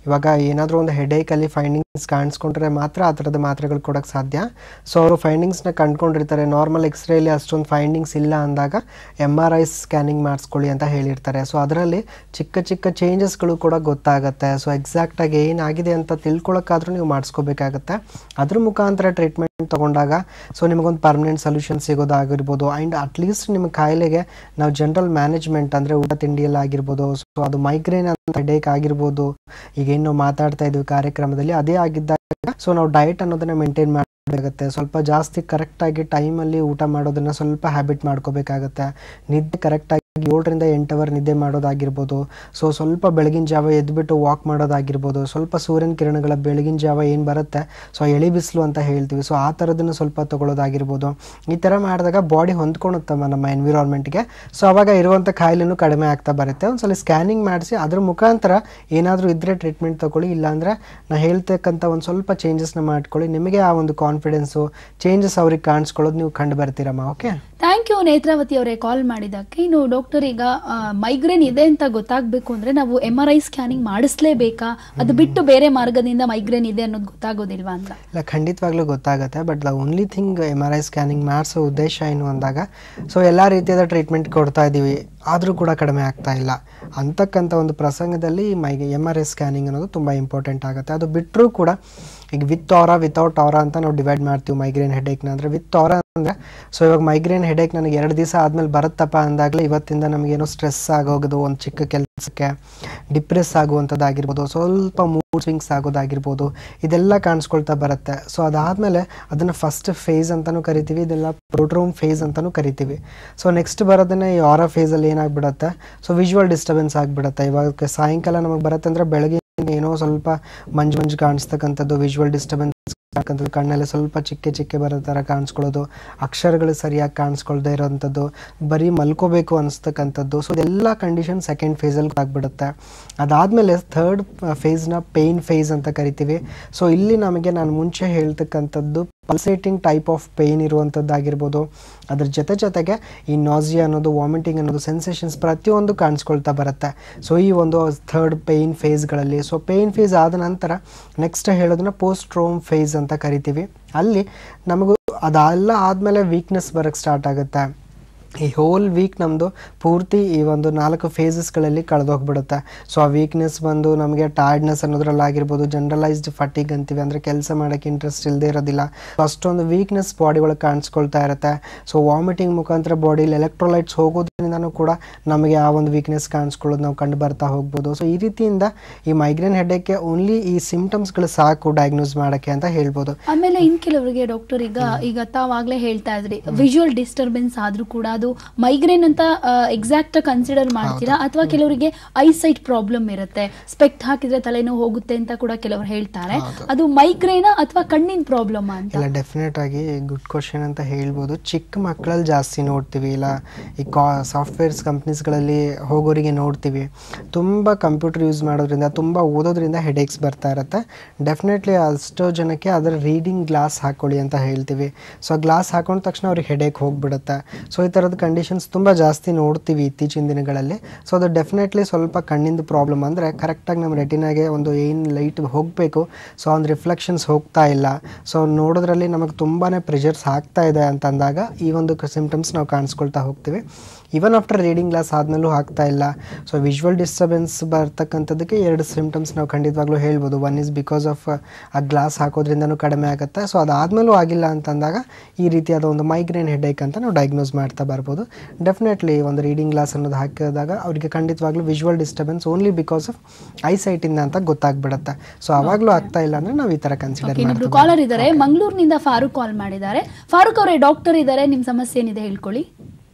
ಇವಾಗ ಏನಾದರೂ ಒಂದು ಹೆಡೇಕಲ್ಲಿ ಫೈಂಡಿಂಗ್ಸ್ ಕಾಣಿಸ್ಕೊಂಡ್ರೆ ಮಾತ್ರ ಆ ಥರದ ಮಾತ್ರೆಗಳು ಕೊಡೋಕ್ಕೆ ಸಾಧ್ಯ ಸೊ ಅವರು ಫೈಂಡಿಂಗ್ಸ್ನ ಕಂಡ್ಕೊಂಡಿರ್ತಾರೆ ನಾರ್ಮಲ್ ಎಕ್ಸ್ರೇಲಿ ಅಷ್ಟೊಂದು ಫೈಂಡಿಂಗ್ಸ್ ಇಲ್ಲ ಅಂದಾಗ ಎಮ್ ಆರ್ ಐ ಸ್ಕ್ಯಾನಿಂಗ್ ಮಾಡಿಸ್ಕೊಳ್ಳಿ ಅಂತ ಹೇಳಿರ್ತಾರೆ ಸೊ ಅದರಲ್ಲಿ ಚಿಕ್ಕ ಚಿಕ್ಕ ಚೇಂಜಸ್ಗಳು ಕೂಡ ಗೊತ್ತಾಗುತ್ತೆ ಸೊ ಎಕ್ಸಾಕ್ಟಾಗಿ ಏನಾಗಿದೆ ಅಂತ ತಿಳ್ಕೊಳಕ್ಕಾದ್ರೂ ನೀವು ಮಾಡಿಸ್ಕೋಬೇಕಾಗತ್ತೆ ಅದ್ರ ಮುಖಾಂತರ ಟ್ರೀಟ್ಮೆಂಟ್ ತಗೊಂಡಾಗ ಸೊ ನಿಮಗೊಂದು ಪರ್ಮನೆಂಟ್ ಸೊಲ್ಯೂಷನ್ ಸಿಗೋದಾಗಿರ್ಬೋದು ಆ್ಯಂಡ್ ಅಟ್ಲೀಸ್ಟ್ ನಿಮ್ಮ ಕಾಯಿಲೆಗೆ ನಾವು ಜನರಲ್ ಮ್ಯಾನೇಜ್ಮೆಂಟ್ ಅಂದರೆ ಊಟ ತಿಂಡಿಯಲ್ಲಿ ಆಗಿರ್ಬೋದು ಸೊ ಅದು ಮೈಗ್ರೇನ್ ಅಂತ ಹೆಡೇಕ್ ಆಗಿರ್ಬೋದು ಈಗ ಏನು ನಾವು ಮಾತಾಡ್ತಾ ಇದ್ವಿ ಕಾರ್ಯಕ್ರಮದಲ್ಲಿ ಅದೇ ಆಗಿದ್ದಾಗ ಸೊ ನಾವು ಡಯಟ್ ಅನ್ನೋದನ್ನ ಮೇಂಟೈನ್ ಮಾಡಬೇಕಾಗತ್ತೆ ಸ್ವಲ್ಪ ಜಾಸ್ತಿ ಕರೆಕ್ಟಾಗಿ ಟೈಮಲ್ಲಿ ಊಟ ಮಾಡೋದನ್ನ ಸ್ವಲ್ಪ ಹ್ಯಾಬಿಟ್ ಮಾಡ್ಕೋಬೇಕಾಗತ್ತೆ ನಿದ್ದೆ ಕರೆಕ್ಟಾಗಿ ಏಳರಿಂದ ಎಂಟು ಅವರ್ ನಿದ್ದೆ ಮಾಡೋದಾಗಿರ್ಬೋದು ಸೊ ಸ್ವಲ್ಪ ಬೆಳಗಿನ ಜಾವ ಎದ್ಬಿಟ್ಟು ವಾಕ್ ಮಾಡೋದಾಗಿರ್ಬೋದು ಸ್ವಲ್ಪ ಸೂರ್ಯನ ಕಿರಣಗಳ ಬೆಳಗಿನ ಜಾವ ಏನು ಬರುತ್ತೆ ಸೊ ಎಳಿ ಬಿಸಿಲು ಅಂತ ಹೇಳ್ತೀವಿ ಸೊ ಆ ಥರದನ್ನು ಸ್ವಲ್ಪ ತಗೊಳ್ಳೋದಾಗಿರ್ಬೋದು ಈ ಥರ ಮಾಡಿದಾಗ ಬಾಡಿ ಹೊಂದ್ಕೊಳುತ್ತಮ್ಮ ನಮ್ಮ ಎನ್ವಿರಾನ್ಮೆಂಟ್ಗೆ ಸೊ ಅವಾಗ ಇರುವಂಥ ಕಾಯಿಲೆನೂ ಕಡಿಮೆ ಆಗ್ತಾ ಬರುತ್ತೆ ಒಂದ್ಸಲ ಸ್ಕ್ಯಾನಿಂಗ್ ಮಾಡಿಸಿ ಅದ್ರ ಮುಖಾಂತರ ಏನಾದರೂ ಇದ್ದರೆ ಟ್ರೀಟ್ಮೆಂಟ್ ತಗೊಳ್ಳಿ ಇಲ್ಲಾಂದರೆ ನಾ ಹೇಳ್ತಕ್ಕಂಥ ಒಂದು ಸ್ವಲ್ಪ ಚೇಂಜಸ್ನ ಮಾಡ್ಕೊಳ್ಳಿ ನಿಮಗೆ ಆ ಒಂದು ಕಾನ್ಫಿಡೆನ್ಸು ಚೇಂಜಸ್ ಅವ್ರಿಗೆ ಕಾಣಿಸ್ಕೊಳ್ಳೋದು ನೀವು ಕಂಡು ಬರ್ತೀರಮ್ಮ ಓಕೆ ಥ್ಯಾಂಕ್ ಯು ನೇತ್ರಾವತಿ ಅವರೇ ಕಾಲ್ ಮಾಡಿದ್ದಕ್ಕೆ ಇನ್ನು ಡಾಕ್ಟರ್ ಈಗ ಮೈಗ್ರೇನ್ ಇದೆ ಅಂತ ಗೊತ್ತಾಗಬೇಕು ಅಂದ್ರೆ ನಾವು ಎಮ್ ಆರ್ ಐ ಸ್ಕ್ಯಾನಿಂಗ್ ಮಾಡಿಸ್ಲೇಬೇಕಾ ಅದು ಬಿಟ್ಟು ಬೇರೆ ಮಾರ್ಗದಿಂದ ಮೈಗ್ರೇನ್ ಇದೆ ಅನ್ನೋದು ಗೊತ್ತಾಗೋದಿಲ್ವಾ ಅಂತ ಇಲ್ಲ ಖಂಡಿತವಾಗ್ಲೂ ಗೊತ್ತಾಗುತ್ತೆ but the only thing M R I scanning ಮಾಡಿಸೋ ಉದ್ದೇಶ ಏನು ಅಂದಾಗ ಸೊ ಎಲ್ಲ ರೀತಿಯಾದ ಟ್ರೀಟ್ಮೆಂಟ್ ಕೊಡ್ತಾ ಇದ್ದೀವಿ ಆದರೂ ಕೂಡ ಕಡಿಮೆ ಆಗ್ತಾ ಇಲ್ಲ ಅಂತಕ್ಕಂಥ ಒಂದು ಪ್ರಸಂಗದಲ್ಲಿ ಮೈ ಎಮ್ ಆರ್ ಐ ಸ್ಕ್ಯಾನಿಂಗ್ ಅನ್ನೋದು ತುಂಬ ಇಂಪಾರ್ಟೆಂಟ್ ಆಗುತ್ತೆ ಅದು ಬಿಟ್ಟರೂ ಕೂಡ ಈಗ ವಿತ್ ಆರ ವಿತೌಟ್ ಆರ ಅಂತ ನಾವು ಡಿವೈಡ್ ಮಾಡ್ತೀವಿ ಮೈಗ್ರೇನ್ ಹೆಡೇಕ್ನ ಅಂದರೆ ವಿತ್ ಆರ ಅಂದರೆ ಸೊ ಇವಾಗ ಮೈಗ್ರೇನ್ ಹೆಡೇಕ್ ನನಗೆ ಎರಡು ದಿವಸ ಆದಮೇಲೆ ಬರುತ್ತಪ್ಪ ಅಂದಾಗಲೇ ಇವತ್ತಿಂದ ನಮಗೇನೋ ಸ್ಟ್ರೆಸ್ ಆಗೋಗೋದು ಒಂದು ಚಿಕ್ಕ ಕೆಲಸಕ್ಕೆ ಡಿಪ್ರೆಸ್ ಆಗುವಂಥದ್ದಾಗಿರ್ಬೋದು ಸ್ವಲ್ಪ ಮೂಡ್ ಸ್ವಿಂಗ್ಸ್ ಆಗೋದಾಗಿರ್ಬೋದು ಇದೆಲ್ಲ ಕಾಣಿಸ್ಕೊಳ್ತಾ ಬರುತ್ತೆ ಸೊ ಅದಾದಮೇಲೆ ಅದನ್ನು ಫಸ್ಟ್ ಫೇಸ್ ಅಂತಲೂ ಕರಿತೀವಿ ಇದೆಲ್ಲ ಪ್ರೋಟ್ರೋಮ್ ಫೇಸ್ ಅಂತಲೂ ಕರಿತೀವಿ ಸೊ ನೆಕ್ಸ್ಟ್ ಬರೋದನ್ನೇ ಈ ಆರ ಫೇಸಲ್ಲಿ ಏನಾಗ್ಬಿಡುತ್ತೆ ಸೊ ವಿಜುವಲ್ ಡಿಸ್ಟರ್ಬೆನ್ಸ್ ಆಗಿಬಿಡುತ್ತೆ ಇವಾಗ ಸಾಯಂಕಾಲ ನಮಗೆ ಬರುತ್ತೆ ಅಂದರೆ ಬೆಳಗ್ಗೆ ಏನೋ ಸ್ವಲ್ಪ ಮಂಜು ಮಂಜು ಕಾಣಿಸ್ತಕ್ಕಂಥದ್ದು ವಿಜುವಲ್ ಡಿಸ್ಟರ್ಬೆನ್ಸ್ ಕಾಣಿಸ್ತಕ್ಕಂಥದ್ದು ಕಣ್ಣಲ್ಲಿ ಸ್ವಲ್ಪ ಚಿಕ್ಕೆ ಚಿಕ್ಕೆ ಬರೋ ಥರ ಕಾಣಿಸ್ಕೊಳ್ಳೋದು ಅಕ್ಷರಗಳು ಸರಿಯಾಗಿ ಕಾಣಿಸ್ಕೊಳ್ದೇ ಇರೋವಂಥದ್ದು ಬರೀ ಮಲ್ಕೋಬೇಕು ಅನಿಸ್ತಕ್ಕಂಥದ್ದು ಸೊ ಇದೆಲ್ಲ ಕಂಡೀಷನ್ ಸೆಕೆಂಡ್ ಫೇಸಲ್ಲಿ ಆಗಿಬಿಡುತ್ತೆ ಅದಾದಮೇಲೆ ಥರ್ಡ್ ಫೇಸ್ನ ಪೇಯ್ನ್ ಫೇಸ್ ಅಂತ ಕರಿತೀವಿ ಸೊ ಇಲ್ಲಿ ನಮಗೆ ನಾನು ಮುಂಚೆ ಹೇಳ್ತಕ್ಕಂಥದ್ದು ಪಲ್ಸೇಟಿಂಗ್ ಟೈಪ್ ಆಫ್ ಪೇಯ್ನ್ ಇರುವಂಥದ್ದಾಗಿರ್ಬೋದು ಅದ್ರ ಜೊತೆ ಜೊತೆಗೆ ಈ ನಾಸಿಯಾ ಅನ್ನೋದು ವಾಮಿಟಿಂಗ್ ಅನ್ನೋದು ಸೆನ್ಸೇಷನ್ಸ್ ಪ್ರತಿಯೊಂದು ಕಾಣಿಸ್ಕೊಳ್ತಾ ಬರುತ್ತೆ ಸೊ ಈ ಒಂದು ಥರ್ಡ್ ಪೇಯ್ನ್ ಫೇಸ್ಗಳಲ್ಲಿ ಸೊ ಪೇಯ್ನ್ ಫೇಸ್ ಆದ ನಂತರ ನೆಕ್ಸ್ಟ್ ಹೇಳೋದನ್ನ ಪೋಸ್ಟ್ ರೋಮ್ ಫೇಸ್ ಅಂತ ಕರಿತೀವಿ ಅಲ್ಲಿ ನಮಗೂ ಅದೆಲ್ಲ ಆದಮೇಲೆ ವೀಕ್ನೆಸ್ ಬರೋಕ್ಕೆ ಸ್ಟಾರ್ಟ್ ಆಗುತ್ತೆ ಈ ಹೋಲ್ ವೀಕ್ ನಮ್ಮದು ಪೂರ್ತಿ ಈ ಒಂದು ನಾಲ್ಕು ಫೇಸಸ್ಗಳಲ್ಲಿ ಕಳೆದೋಗ್ಬಿಡುತ್ತೆ ಸೊ ಆ ವೀಕ್ನೆಸ್ ಬಂದು ನಮಗೆ ಟೈರ್ಡ್ನೆಸ್ ಅನ್ನೋದ್ರಲ್ಲಾಗಿರ್ಬೋದು ಜನರಲೈಸ್ಡ್ ಫಟಿಗ್ ಅಂತೀವಿ ಅಂದರೆ ಕೆಲಸ ಮಾಡೋಕ್ಕೆ ಇಂಟ್ರೆಸ್ಟ್ ಇಲ್ಲದೆ ಇರೋದಿಲ್ಲ ಅಷ್ಟೊಂದು ವೀಕ್ನೆಸ್ ಬಾಡಿ ಒಳಗೆ ಕಾಣಿಸ್ಕೊಳ್ತಾ ಇರುತ್ತೆ ಸೊ ವಾಮಿಟಿಂಗ್ ಮುಖಾಂತರ ಬಾಡಿಲಿ ಎಲೆಕ್ಟ್ರೋಲೈಟ್ಸ್ ಹೋಗೋದ್ರಿಂದನೂ ಕೂಡ ನಮಗೆ ಆ ಒಂದು ವೀಕ್ನೆಸ್ ಕಾಣಿಸ್ಕೊಳ್ಳೋದು ನಾವು ಕಂಡು ಬರ್ತಾ ಹೋಗ್ಬೋದು ಸೊ ಈ ರೀತಿಯಿಂದ ಈ ಮೈಗ್ರೇನ್ ಹೆಡ್ಡೇಕ್ಕೆ ಓನ್ಲಿ ಈ ಸಿಂಪ್ಟಮ್ಸ್ಗಳು ಸಾಕು ಡಯಾಗ್ನೋಸ್ ಮಾಡೋಕ್ಕೆ ಅಂತ ಹೇಳ್ಬೋದು ಆಮೇಲೆ ಇನ್ ಕೆಲವರಿಗೆ ಡಾಕ್ಟರ್ ಈಗ ಈಗ ತಾವಾಗ್ಲೇ ಹೇಳ್ತಾ ಇದ್ರಿ ವಿಜುವಲ್ ಡಿಸ್ಟರ್ಬೆನ್ಸ್ ಆದ್ರೂ ಕೂಡ ಅದು ಮೈಗ್ರೇನ್ ಅಂತ ಎಕ್ಸಾಕ್ಟ್ ಕನ್ಸಿಡರ್ ಮಾಡ್ತೀರಾ ಅಥವಾ ಕೆಲವರಿಗೆ ಐಸೈಟ್ ಪ್ರಾಬ್ಲಮ್ ಇರುತ್ತೆ ಸ್ಪೆಕ್ಟ್ ಹಾಕಿದ್ರೆ ತಲೆನೋವು ಹೋಗುತ್ತೆ ಅಂತ ಕೂಡ ಕೆಲವರು ಹೇಳ್ತಾರೆ ಅದು ಮೈಗ್ರೇನ ಅಥವಾ ಕಣ್ಣಿನ ಪ್ರಾಬ್ಲಮ್ ಅಂತ ಇಲ್ಲ ಡೆಫಿನೆಟ್ ಆಗಿ ಗುಡ್ ಕ್ವಶನ್ ಅಂತ ಹೇಳ್ಬೋದು ಚಿಕ್ಕ ಮಕ್ಕಳಲ್ಲಿ ಜಾಸ್ತಿ ನೋಡ್ತೀವಿ ಇಲ್ಲ ಈ ಕಾ ಸಾಫ್ಟ್ವೇರ್ಸ್ ಕಂಪ್ನೀಸ್ಗಳಲ್ಲಿ ಹೋಗೋರಿಗೆ ನೋಡ್ತೀವಿ ತುಂಬ ಕಂಪ್ಯೂಟರ್ ಯೂಸ್ ಮಾಡೋದ್ರಿಂದ ತುಂಬ ಓದೋದ್ರಿಂದ ಹೆಡೇಕ್ಸ್ ಬರ್ತಾ ಇರುತ್ತೆ ಡೆಫಿನೆಟ್ಲಿ ಅಷ್ಟೋ ಜನಕ್ಕೆ ಅದರ ರೀಡಿಂಗ್ ಗ್ಲಾಸ್ ಹಾಕೊಳ್ಳಿ ಅಂತ ಹೇಳ್ತೀವಿ ಸೊ ಗ್ಲಾಸ್ ಹಾಕೊಂಡ ತಕ್ಷಣ ಅವ್ರಿಗೆ ಹೆಡೇಕ್ ಹೋಗ್ಬಿಡುತ್ತೆ ಸೊ ಈ ಥರದ ಕಂಡೀಷನ್ಸ್ ತುಂಬ ಜಾಸ್ತಿ ನೋಡ್ತೀವಿ ಇತ್ತೀಚಿನ ದಿನಗಳಲ್ಲಿ ಸೊ ಅದು ಡೆಫಿನೆಟ್ಲಿ ಸ್ವಲ್ಪ ಕಣ್ಣಿಂದ ಪ್ರಾಬ್ಲಮ್ ಅಂದರೆ ಕರೆಕ್ಟಾಗಿ ನಮ್ಮ ರೆಟಿನಾಗೆ ಒಂದು ಏನು ಲೈಟ್ ಹೋಗಬೇಕು ಸೊ ಒಂದು ರಿಫ್ಲೆಕ್ಷನ್ಸ್ ಹೋಗ್ತಾ ಇಲ್ಲ ಸೊ ನೋಡೋದ್ರಲ್ಲಿ ನಮಗೆ ತುಂಬಾ ಪ್ರೆಷರ್ಸ್ ಆಗ್ತಾ ಇದೆ ಅಂತ ಅಂದಾಗ ಈ ಒಂದು ಸಿಂಪ್ಟಮ್ಸ್ ನಾವು ಕಾಣಿಸ್ಕೊಳ್ತಾ ಹೋಗ್ತೀವಿ ಈವನ್ ಆಫ್ಟರ್ ರೀಡಿಂಗ್ ಗ್ಲಾಸ್ ಆದಮೇಲೂ ಆಗ್ತಾ ಇಲ್ಲ ಸೊ ವಿಜುವಲ್ ಡಿಸ್ಟರ್ಬೆನ್ಸ್ ಬರ್ತಕ್ಕಂಥದ್ದಕ್ಕೆ ಎರಡು ಸಿಂಪ್ಟಮ್ಸ್ ನಾವು ಖಂಡಿತವಾಗ್ಲೂ ಹೇಳ್ಬೋದು ಒನ್ ಇಸ್ ಬಿಕಾಸ್ ಆಫ್ ಆ ಗ್ಲಾಸ್ ಹಾಕೋದ್ರಿಂದನೂ ಕಡಿಮೆ ಆಗುತ್ತೆ ಸೊ ಅದಾದಮೇಲೂ ಆಗಿಲ್ಲ ಅಂತಂದಾಗ ಈ ರೀತಿಯಾದ ಒಂದು ಮೈಗ್ರೇನ್ ಹೆಡೇಕ್ ಅಂತ ನಾವು ಡಯಾಗ್ನೋಸ್ ಮಾಡ್ತಾ ಬರ್ಬೋದು ಡೆಫಿನೆಟ್ಲಿ ಒಂದು ರೀಡಿಂಗ್ ಗ್ಲಾಸ್ ಅನ್ನೋದು ಹಾಕಿದಾಗ ಅವರಿಗೆ ಖಂಡಿತವಾಗ್ಲೂ visual disturbance only because of ಐಸೈಟಿಂದ ಅಂತ ಗೊತ್ತಾಗ್ಬಿಡುತ್ತೆ ಸೊ ಅವಾಗಲೂ ಆಗ್ತಾ ಇಲ್ಲ ಅಂದರೆ ನಾವು ಈ ಥರ ಕನ್ಸಿಡರ್ ಇನ್ನೊಬ್ರು ಮಾಡ್ತೀವಿ ಕಾಲರ್ ಇದ್ದಾರೆ ಮಂಗಳೂರಿನಿಂದ ಫಾರೂಕ್ ಕಾಲ್ ಮಾಡಿದ್ದಾರೆ ಫಾರೂಕ್ ಅವರೇ ಡಾಕ್ಟರ್ ಇದ್ದಾರೆ ನಿಮ್ ಸಮಸ್ಯೆ ಏನಿದೆ ಹೇಳ್ಕೊಳ್ಳಿ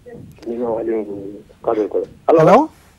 ಹಲೋ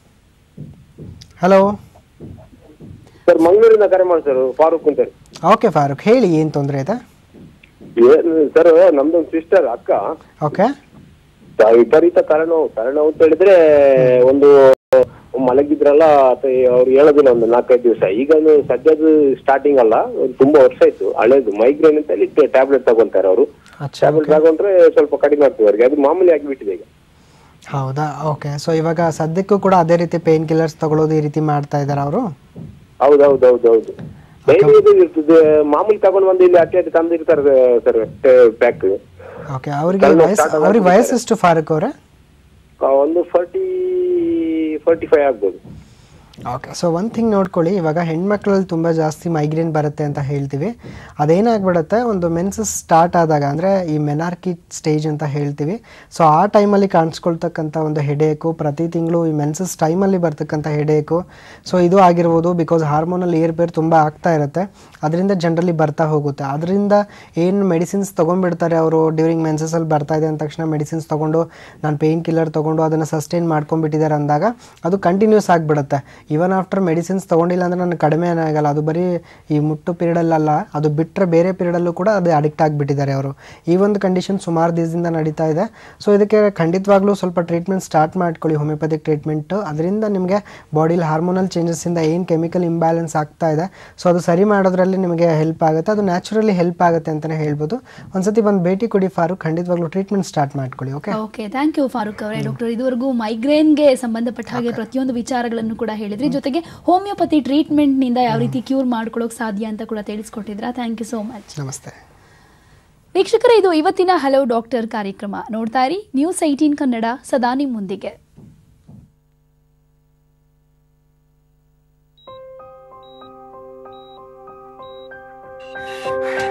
ಹಲೋ ಸರ್ ಮಂಗಳೂರಿಂದ ಕರೆ ಮಾಡಿ ಸರ್ ಫಾರೂಕ್ ಅಂತ ಓಕೆ ಫಾರೂಕ್ ಹೇಳಿ ಏನು ತೊಂದರೆ ಇದೆ ಏನು ಸರ್ ನಮ್ದೊಂದು ಸಿಸ್ಟರ್ ಅಕ್ಕ ಓಕೆ ತ- ವಿಪರೀತ ತಲೆನೋವು ತಲೆನೋವು ಅಂತ ಹೇಳಿದ್ರೆ ಒಂದು ಮಲಗಿದ್ರಲ್ಲ ಅಥವಾ ಅವ್ರು ಹೇಳೋದಿಲ್ಲ ಒಂದು ನಾಲ್ಕೈದು ದಿವಸ ಈಗ ಅದು ಸದ್ಯದ ಸ್ಟಾರ್ಟಿಂಗ್ ಅಲ್ಲ ಒಂದು ತುಂಬಾ ವರ್ಷ ಆಯ್ತು ಹಳೇದು ಮೈಗ್ರೇನ್ ಅಂತ ಹೇಳಿ ಟ್ಯಾಬ್ಲೆಟ್ ತಗೊಂತಾರೆ ಅವರು ಟ್ಯಾಬ್ಲೆಟ್ ತಗೊಂಡ್ರೆ ಸ್ವಲ್ಪ ಕಡಿಮೆ ಆಗ್ತದೆ ಅವ್ರಿಗೆ ಅದು ಮಾಮೂಲಿ ಆಗಿಬಿಟ್ಟಿದೆ ಈಗ ಹೌದಾ ಓಕೆ ಸೊ ಇವಾಗ ಸದ್ಯಕ್ಕೂ ಕೂಡ ಅದೇ ರೀತಿ ಪೇನ್ ಕಿಲ್ಲರ್ಸ್ ತಗೊಳ್ಳೋದು ಈ ರೀತಿ ಮಾಡ್ತಾ ಇದ್ದಾರೆ ಅವರು ಹೌದೌದೌದೌದು ಡೈಲಿ ಇದು ಇರ್ತದೆ ಮಾಮೂಲಿ ತಗೊಂಡು ಬಂದು ಇಲ್ಲಿ ಅಟ್ಟೆ ಅಟ್ಟೆ ತಂದಿರ್ತಾರೆ ಸರ್ ಪ್ಯಾಕ್ ಓಕೆ ಅವರಿಗೆ ತಲೆನೋವು ವಯಸ್ಸು start ಆಗೋದು ಅವ್ರಿಗೆ ವಯಸ್ಸೆಷ್ಟು ಫಾರೂಕ್ ಅವರೇ ಒಂದು ಫಾರ್ಟಿ ಫಾರ್ಟಿ ಫೈವ್ ಆಗ್ಬೋದು ಓಕೆ ಸೊ ಒಂದು ಥಿಂಗ್ ನೋಡ್ಕೊಳ್ಳಿ ಇವಾಗ ಹೆಣ್ಮಕ್ಳಲ್ಲಿ ತುಂಬ ಜಾಸ್ತಿ ಮೈಗ್ರೇನ್ ಬರುತ್ತೆ ಅಂತ ಹೇಳ್ತೀವಿ ಅದೇನಾಗ್ಬಿಡುತ್ತೆ ಒಂದು ಮೆನ್ಸಸ್ ಸ್ಟಾರ್ಟ್ ಆದಾಗ ಅಂದರೆ ಈ ಮೆನಾರ್ಕಿ ಸ್ಟೇಜ್ ಅಂತ ಹೇಳ್ತೀವಿ ಸೊ ಆ ಟೈಮಲ್ಲಿ ಕಾಣಿಸ್ಕೊಳ್ತಕ್ಕಂಥ ಒಂದು ಹೆಡೇಕು ಪ್ರತಿ ತಿಂಗಳು ಈ ಮೆನ್ಸಸ್ ಟೈಮಲ್ಲಿ ಬರ್ತಕ್ಕಂಥ ಹೆಡೇಕು ಸೊ ಇದು ಆಗಿರ್ಬೋದು ಬಿಕಾಸ್ ಹಾರ್ಮೋನಲ್ ಏರ್ಪೇರ್ ತುಂಬ ಆಗ್ತಾ ಇರುತ್ತೆ ಅದರಿಂದ ಜನರಲಿ ಬರ್ತಾ ಹೋಗುತ್ತೆ ಅದರಿಂದ ಏನು ಮೆಡಿಸಿನ್ಸ್ ತೊಗೊಂಡ್ಬಿಡ್ತಾರೆ ಅವರು ಡ್ಯೂರಿಂಗ್ ಮೆನ್ಸಸಲ್ಲಿ ಬರ್ತಾ ಇದೆ ಅಂದ ತಕ್ಷಣ ಮೆಡಿಸಿನ್ಸ್ ತೊಗೊಂಡು ನಾನು ಪೇಯ್ನ್ ಕಿಲ್ಲರ್ ತೊಗೊಂಡು ಅದನ್ನು ಸಸ್ಟೈನ್ ಮಾಡ್ಕೊಂಡ್ಬಿಟ್ಟಿದ್ದಾರೆ ಅಂದಾಗ ಅದು ಕಂಟಿನ್ಯೂಸ್ ಆಗಿಬಿಡುತ್ತೆ ಇವನ್ ಆಫ್ಟರ್ ಮೆಡಿಸಿನ್ಸ್ ತೊಗೊಂಡಿಲ್ಲ ಅಂದರೆ ನನಗೆ ಕಡಿಮೆ ಏನಾಗಲ್ಲ ಅದು ಬರೀ ಈ ಮುಟ್ಟು ಪೀರಿಯಡಲ್ಲಲ್ಲ ಅದು ಬಿಟ್ಟರೆ ಬೇರೆ ಪೀರಿಯಡಲ್ಲೂ ಕೂಡ ಅದು ಅಡಿಕ್ಟ್ ಆಗಿಬಿಟ್ಟಿದ್ದಾರೆ ಅವರು ಈ ಒಂದು ಕಂಡೀಷನ್ ಸುಮಾರು ದಿವಸದಿಂದ ನಡೀತಾ ಇದೆ ಸೊ ಇದಕ್ಕೆ ಖಂಡಿತವಾಗ್ಲೂ ಸ್ವಲ್ಪ ಟ್ರೀಟ್ಮೆಂಟ್ ಸ್ಟಾರ್ಟ್ ಮಾಡ್ಕೊಳ್ಳಿ ಹೋಮಿಯೋಪತಿಕ್ ಟ್ರೀಟ್ಮೆಂಟು ಅದರಿಂದ ನಿಮಗೆ ಬಾಡಿಲಿ ಹಾರ್ಮೋನಲ್ ಚೇಂಜಸ್ಸಿಂದ ಏನು ಕೆಮಿಕಲ್ ಇಂಬ್ಯಾಲೆನ್ಸ್ ಆಗ್ತಾ ಇದೆ ಸೊ ಅದು ಸರಿ ಮಾಡೋದ್ರಲ್ಲಿ ನಿಮಗೆ ಹೆಲ್ಪ್ ಆಗುತ್ತೆ ಅದು ನ್ಯಾಚುರಲಿ ಹೆಲ್ಪ್ ಆಗುತ್ತೆ ಅಂತಲೇ ಹೇಳ್ಬೋದು ಒಂದ್ಸತಿ ಬಂದು ಭೇಟಿ ಕೊಡಿ ಫಾರೂಕ್ ಖಂಡಿತವಾಗ್ಲೂ ಟ್ರೀಟ್ಮೆಂಟ್ ಸ್ಟಾರ್ಟ್ ಮಾಡ್ಕೊಳ್ಳಿ okay okay thank you Farooq ಅವರೇ ಡಾಕ್ಟರ್ ಇದುವರೆಗೂ ಮೈಗ್ರೇನ್ಗೆ ಸಂಬಂಧಪಟ್ಟ ಹಾಗೆ ಪ್ರತಿಯೊಂದು ವಿಚಾರಗಳನ್ನು ಕೂಡ ಹೇಳಿದ್ರಿ ಜೊತೆಗೆ ಹೋಮಿಯೋಪತಿ ಟ್ರೀಟ್ಮೆಂಟ್ ನಿಂದ ಯಾವ ರೀತಿ ಕ್ಯೂರ್ ಮಾಡ್ಕೊಳ್ಳೋಕೆ ಸಾಧ್ಯ ಅಂತ ಕೂಡ ತಿಳಿಸ್ಕೊಟ್ಟಿದ್ರ ಥ್ಯಾಂಕ್ ಯು ಸೋ ಮಚ್ ನಮಸ್ತೆ ವೀಕ್ಷಕರೇ ಇದು ಇವತ್ತಿನ ಹಲೋ ಡಾಕ್ಟರ್ ಕಾರ್ಯಕ್ರಮ ನೋಡ್ತಾ ಇರಿ ನ್ಯೂಸ್ ಏಟೀನ್ ಕನ್ನಡ ಸದಾ ನಿಮ್ಮೊಂದಿಗೆ Thank